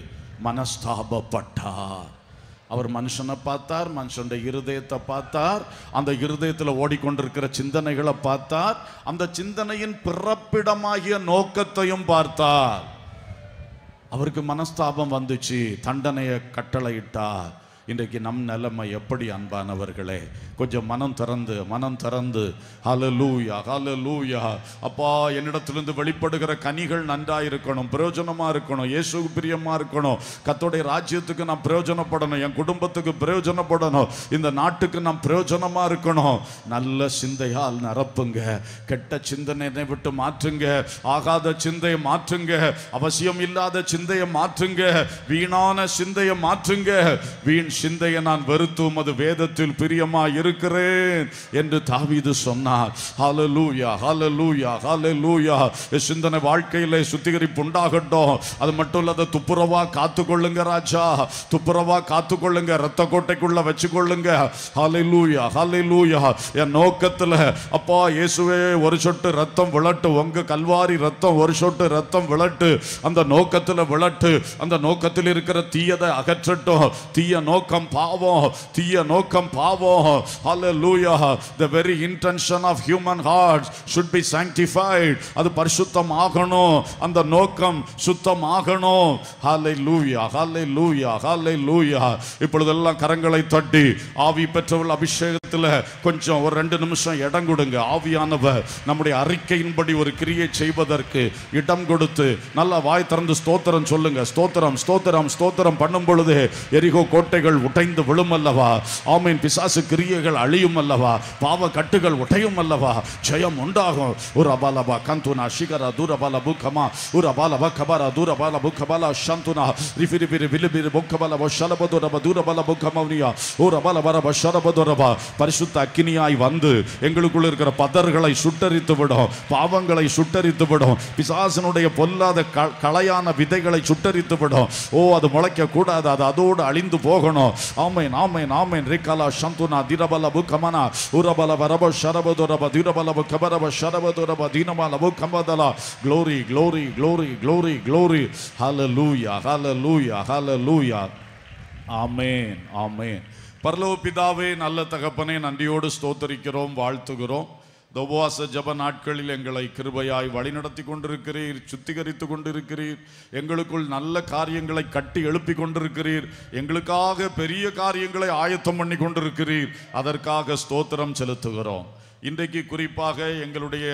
மனஸ்தாபப்பட்டார் அவர் மனுஷனை பார்த்தார் மனுஷனுடைய இருதயத்தை பார்த்தார் அந்த இருதயத்தில் ஓடிக்கொண்டிருக்கிற சிந்தனைகளை பார்த்தார் அந்த சிந்தனையின் பிறப்பிடமாகிய நோக்கத்தையும் பார்த்தார் அவருக்கு மனஸ்தாபம் வந்துச்சு தண்டனையை கட்டளையிட்டார் இன்றைக்கு நம் நிலைமை எப்படி அன்பானவர்களே கொஞ்சம் மனம் திறந்து மனம் திறந்து ஹalleluya ஹalleluya அப்பா என்னிடத்திலிருந்து வெளிப்படுகிற கனிகள் நன்றா இருக்கணும் பிரயோஜனமா இருக்கணும் இயேசுக்கு பிரியமா இருக்கணும் கத்தோடைய ராஜ்யத்துக்கு நான் பிரயோஜனப்படணும் என் குடும்பத்துக்கு பிரயோஜனப்படணும் இந்த நாட்டுக்கு நான் பிரயோஜனமா இருக்கணும் நல்ல சிந்தையால் நிரப்புங்க கெட்ட சிந்தனையை விட்டு மாற்றுங்க ஆகாத சிந்தையை மாற்றுங்க அவசியம் இல்லாத சிந்தையை மாற்றுங்க வீணான சிந்தையை மாற்றுங்க வீண் சிந்தையை நான் வெறுத்து உமது வேதத்தில் பிரியமா இருக்கிறேன் என்று தாவீது சொன்னார் ஹalleluya ஹalleluya ஹalleluya சிந்தனை வாழ்க்கையில சுத்திகரிப்பு உண்டாகட்டும் அது மட்டும் இல்லாத துப்புரவா காத்துக்கொள்ளுங்க ராஜா துப்புரவா காத்துக்கொள்ளுங்க ரத்த கோட்டைக்குள்ள வச்சுக்கொள்ளுங்க ஹalleluya ஹalleluya என் நோக்கத்துல அப்பா இயேசுவே ஒரு சொட்டு ரத்தம் விளட்டு உங்க கல்வாரி ரத்தம் ஒரு சொட்டு ரத்தம் விளட்டு அந்த நோக்கத்துல விளட்டு அந்த நோக்கத்தில் இருக்கிற தீயதை அகற்றட்டும் தீய நோக்க நோக்கம் பாவம் தீய நோக்கம் பாவம் hallelujah the very intention of human hearts should be sanctified அது பரிசுத்தமாகணும் அந்த நோக்கம் சுத்தமாகணும் hallelujah hallelujah hallelujah இப்பொழுதெல்லாம் கரங்களை தட்டி ஆவி பெற்றவள் அபிஷேகத்தில் கொஞ்சம் ஒரு ரெண்டு நிமிஷம் இடம் கொடுங்க ஆவியானவர் நம்முடைய அறிக்கையின்படி ஒரு கிரியை செய்வதற்கு இடம் கொடுத்து நல்லா வாய் திறந்து ஸ்தோத்திரம் சொல்லுங்க ஸ்தோத்திரம் ஸ்தோத்திரம் ஸ்தோத்திரம் பண்ணும் பொழுது எரிகோ கோட்டைகள் உடைந்து விழும் அல்லவா ஆமீன் பிசாசு கிரியைகள் அழியும் அல்லவா பாவ கட்டுகள் உடையும் அல்லவா ஜெயம் உண்டாகும் ஒரு அபாலபா கந்துனா சிகரா தூரபால புக்கமா ஒரு அபாலபா கபாரா தூரபால புக்கபால சந்துனா ரிஃபி ரிஃபி விலு விலு புக்கபால ஷலபதுரப தூரபால புக்கமவனியா ஒரு அபால வரப ஷரபதுரபா பரிசுத்த அக்கினியாய் வந்து எங்களுக்குள்ள இருக்கிற பதர்களை சுட்டரித்து விடும் பாவங்களை சுட்டரித்து விடும் பிசாசனுடைய பொல்லாத க- களையான விதைகளை சுட்டரித்து விடும் ஓ அது முளைக்க கூடாது அது அதோடு அழிந்து போகணும் ஆமேன் ஆமேன் ஆமேன் ரிகலா சந்துனா திரபல புக்கமனா உரபல வரப ஷரபதுரப திரபல புக்கபரப ஷரபதுரப தீனபல புக்கமதலா glory glory glory glory glory hallelujah hallelujah hallelujah ஆமேன் ஆமேன் பரலோக பிதாவே நல்ல தகப்பனே நன்றியோடு ஸ்தோத்தரிக்கிறோம் வாழ்த்துகிறோம் இந்த உபவாச ஜப நாட்களில் எங்களை கிருபையாய் வழிநடத்தி கொண்டிருக்கிறீர் சுத்திகரித்து கொண்டிருக்கிறீர் எங்களுக்குள் நல்ல காரியங்களை கட்டி எழுப்பி கொண்டிருக்கிறீர் எங்களுக்காக பெரிய காரியங்களை ஆயத்தம் பண்ணி கொண்டிருக்கிறீர் அதற்காக ஸ்தோத்திரம் செலுத்துகிறோம் இன்றைக்கு குறிப்பாக எங்களுடைய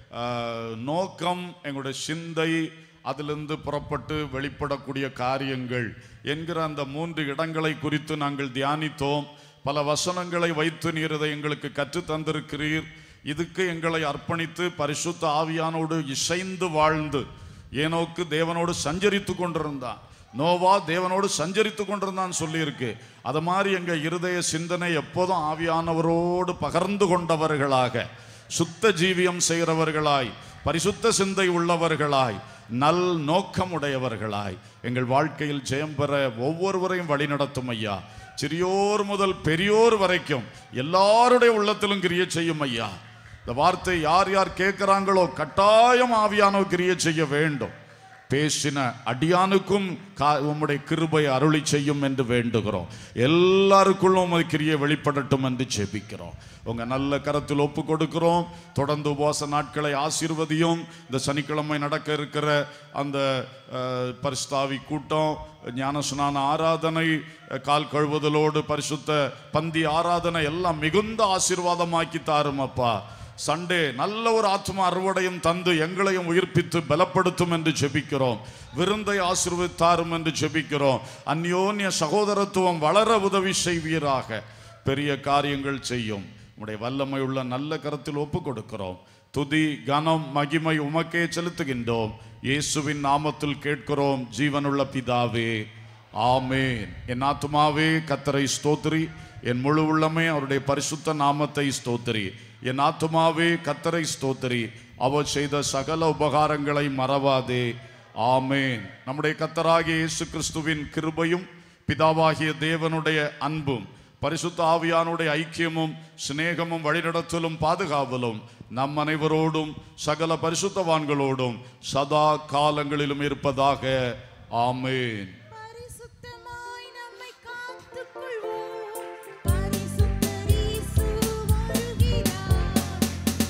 ஆஹ், நோக்கம் எங்களுடைய சிந்தை அதிலிருந்து புறப்பட்டு வெளிப்படக்கூடிய காரியங்கள் என்கிற அந்த மூன்று இடங்களை குறித்து நாங்கள் தியானித்தோம் பல வசனங்களை வைத்து நீர் இதை எங்களுக்கு கற்று தந்திருக்கிறீர் இதுக்கு எங்களை அர்ப்பணித்து பரிசுத்த ஆவியானோடு இசைந்து வாழ்ந்து ஏனோக்கு தேவனோடு சஞ்சரித்து கொண்டிருந்தான் நோவா தேவனோடு சஞ்சரித்து கொண்டிருந்தான் சொல்லியிருக்கு அது மாதிரி எங்க இருதய சிந்தனை எப்போதும் ஆவியானவரோடு பகர்ந்து கொண்டவர்களாக சுத்த ஜீவியம் செய்கிறவர்களாய் பரிசுத்த சிந்தை உள்ளவர்களாய் நல் நோக்கம் உடையவர்களாய் எங்கள் வாழ்க்கையில் ஜெயம் பெற ஒவ்வொருவரையும் வழிநடத்தும் ஐயா சிறியோர் முதல் பெரியோர் வரைக்கும் எல்லாருடைய உள்ளத்திலும் கிரியை செய்யும் ஐயா இந்த வார்த்தை யார் யார் கேட்கிறாங்களோ கட்டாயம் ஆவியானவர் கிரியை செய்ய வேண்டும் பேசின அடியானுக்கும் கா- உம்முடைய கிருபை அருளி செய்யும் என்று வேண்டுகிறோம் எல்லாருக்குள்ளும் உமது கிரியை வெளிப்படட்டும் என்று ஜெபிக்கிறோம் உங்க நல்ல கரத்தில் ஒப்பு கொடுக்கிறோம் தொடர்ந்து உபவாச நாட்களை ஆசீர்வதியும் இந்த சனிக்கிழமை நடக்க இருக்கிற அந்த அஹ், பரிசுத்தாவி கூட்டம் ஞானஸ்நான ஆராதனை அஹ், கால் கழுவுதலோடு பரிசுத்த பந்தி ஆராதனை எல்லாம் மிகுந்த ஆசீர்வாதமாக்கி தாரும் அப்பா சண்டே நல்ல ஒரு ஆத்மா அறுவடையும் தந்து எங்களையும் உயிர்ப்பித்து பலப்படுத்தும் என்று ஜெபிக்கிறோம் விருந்தை ஆசீர்வதித்தாரும் என்று ஜெபிக்கிறோம் அந்யோன்ய சகோதரத்துவம் வளர உதவி செய்வீராக பெரிய காரியங்கள் செய்யும் உடைய வல்லமை உள்ள நல்ல கருத்தில் ஒப்பு கொடுக்கிறோம் துதி கனம் மகிமை உமக்கே செலுத்துகின்றோம் இயேசுவின் நாமத்தில் கேட்கிறோம் ஜீவனுள்ள பிதாவே ஆமேன் என் ஆத்துமாவே கத்தரை ஸ்தோத்திரி என் முழு உள்ளமே அவருடைய பரிசுத்த நாமத்தை ஸ்தோத்திரி என் ஆத்துமாவே கத்தரை ஸ்தோத்திரி அவர் செய்த சகல உபகாரங்களை மறவாதே ஆமேன் நம்முடைய கத்தராகிய இயேசு கிறிஸ்துவின் கிருபையும் பிதாவாகிய தேவனுடைய அன்பும் பரிசுத்த ஆவியானுடைய ஐக்கியமும் சிநேகமும் வழிநடத்தலும் பாதுகாவலும் நம் அனைவரோடும் சகல பரிசுத்தவான்களோடும் சதா காலங்களிலும் இருப்பதாக ஆமேன் பரிசுத்தமாய் நம்மை காத்துக் கொள்வோம் பரிசுத்தர் இயேசு வருகிறார்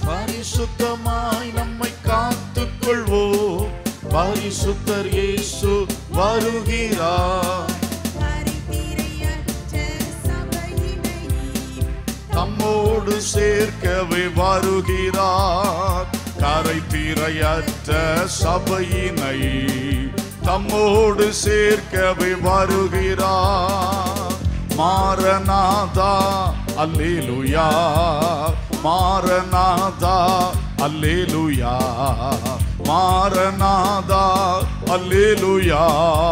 பரிசுத்தமாய் நம்மை காத்துக் கொள்வோம் பரிசுத்தர் இயேசு வருகிறார் பரிதிரையற்ற சபையினை தம்மோடு சேர்க்கவே வருகிறார் கரை தீரையற்ற சபையினை தம்மோடு சேர்க்கவே வருகிறார் மாரநாதா அல்லேலுயா மாரநாதா அல்லேலுயா மாரநாதா அல்லேலுயா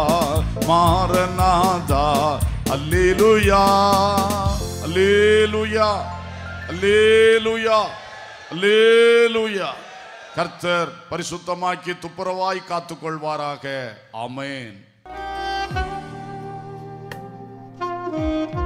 மாரநாதா அல்லேலுயா அல்லேலுயா அல்லேலுயா அல்லேலுயா கர்த்தர் பரிசுத்தமாக்கி துப்புரவாய் காத்துக்கொள்வாராக ஆமென்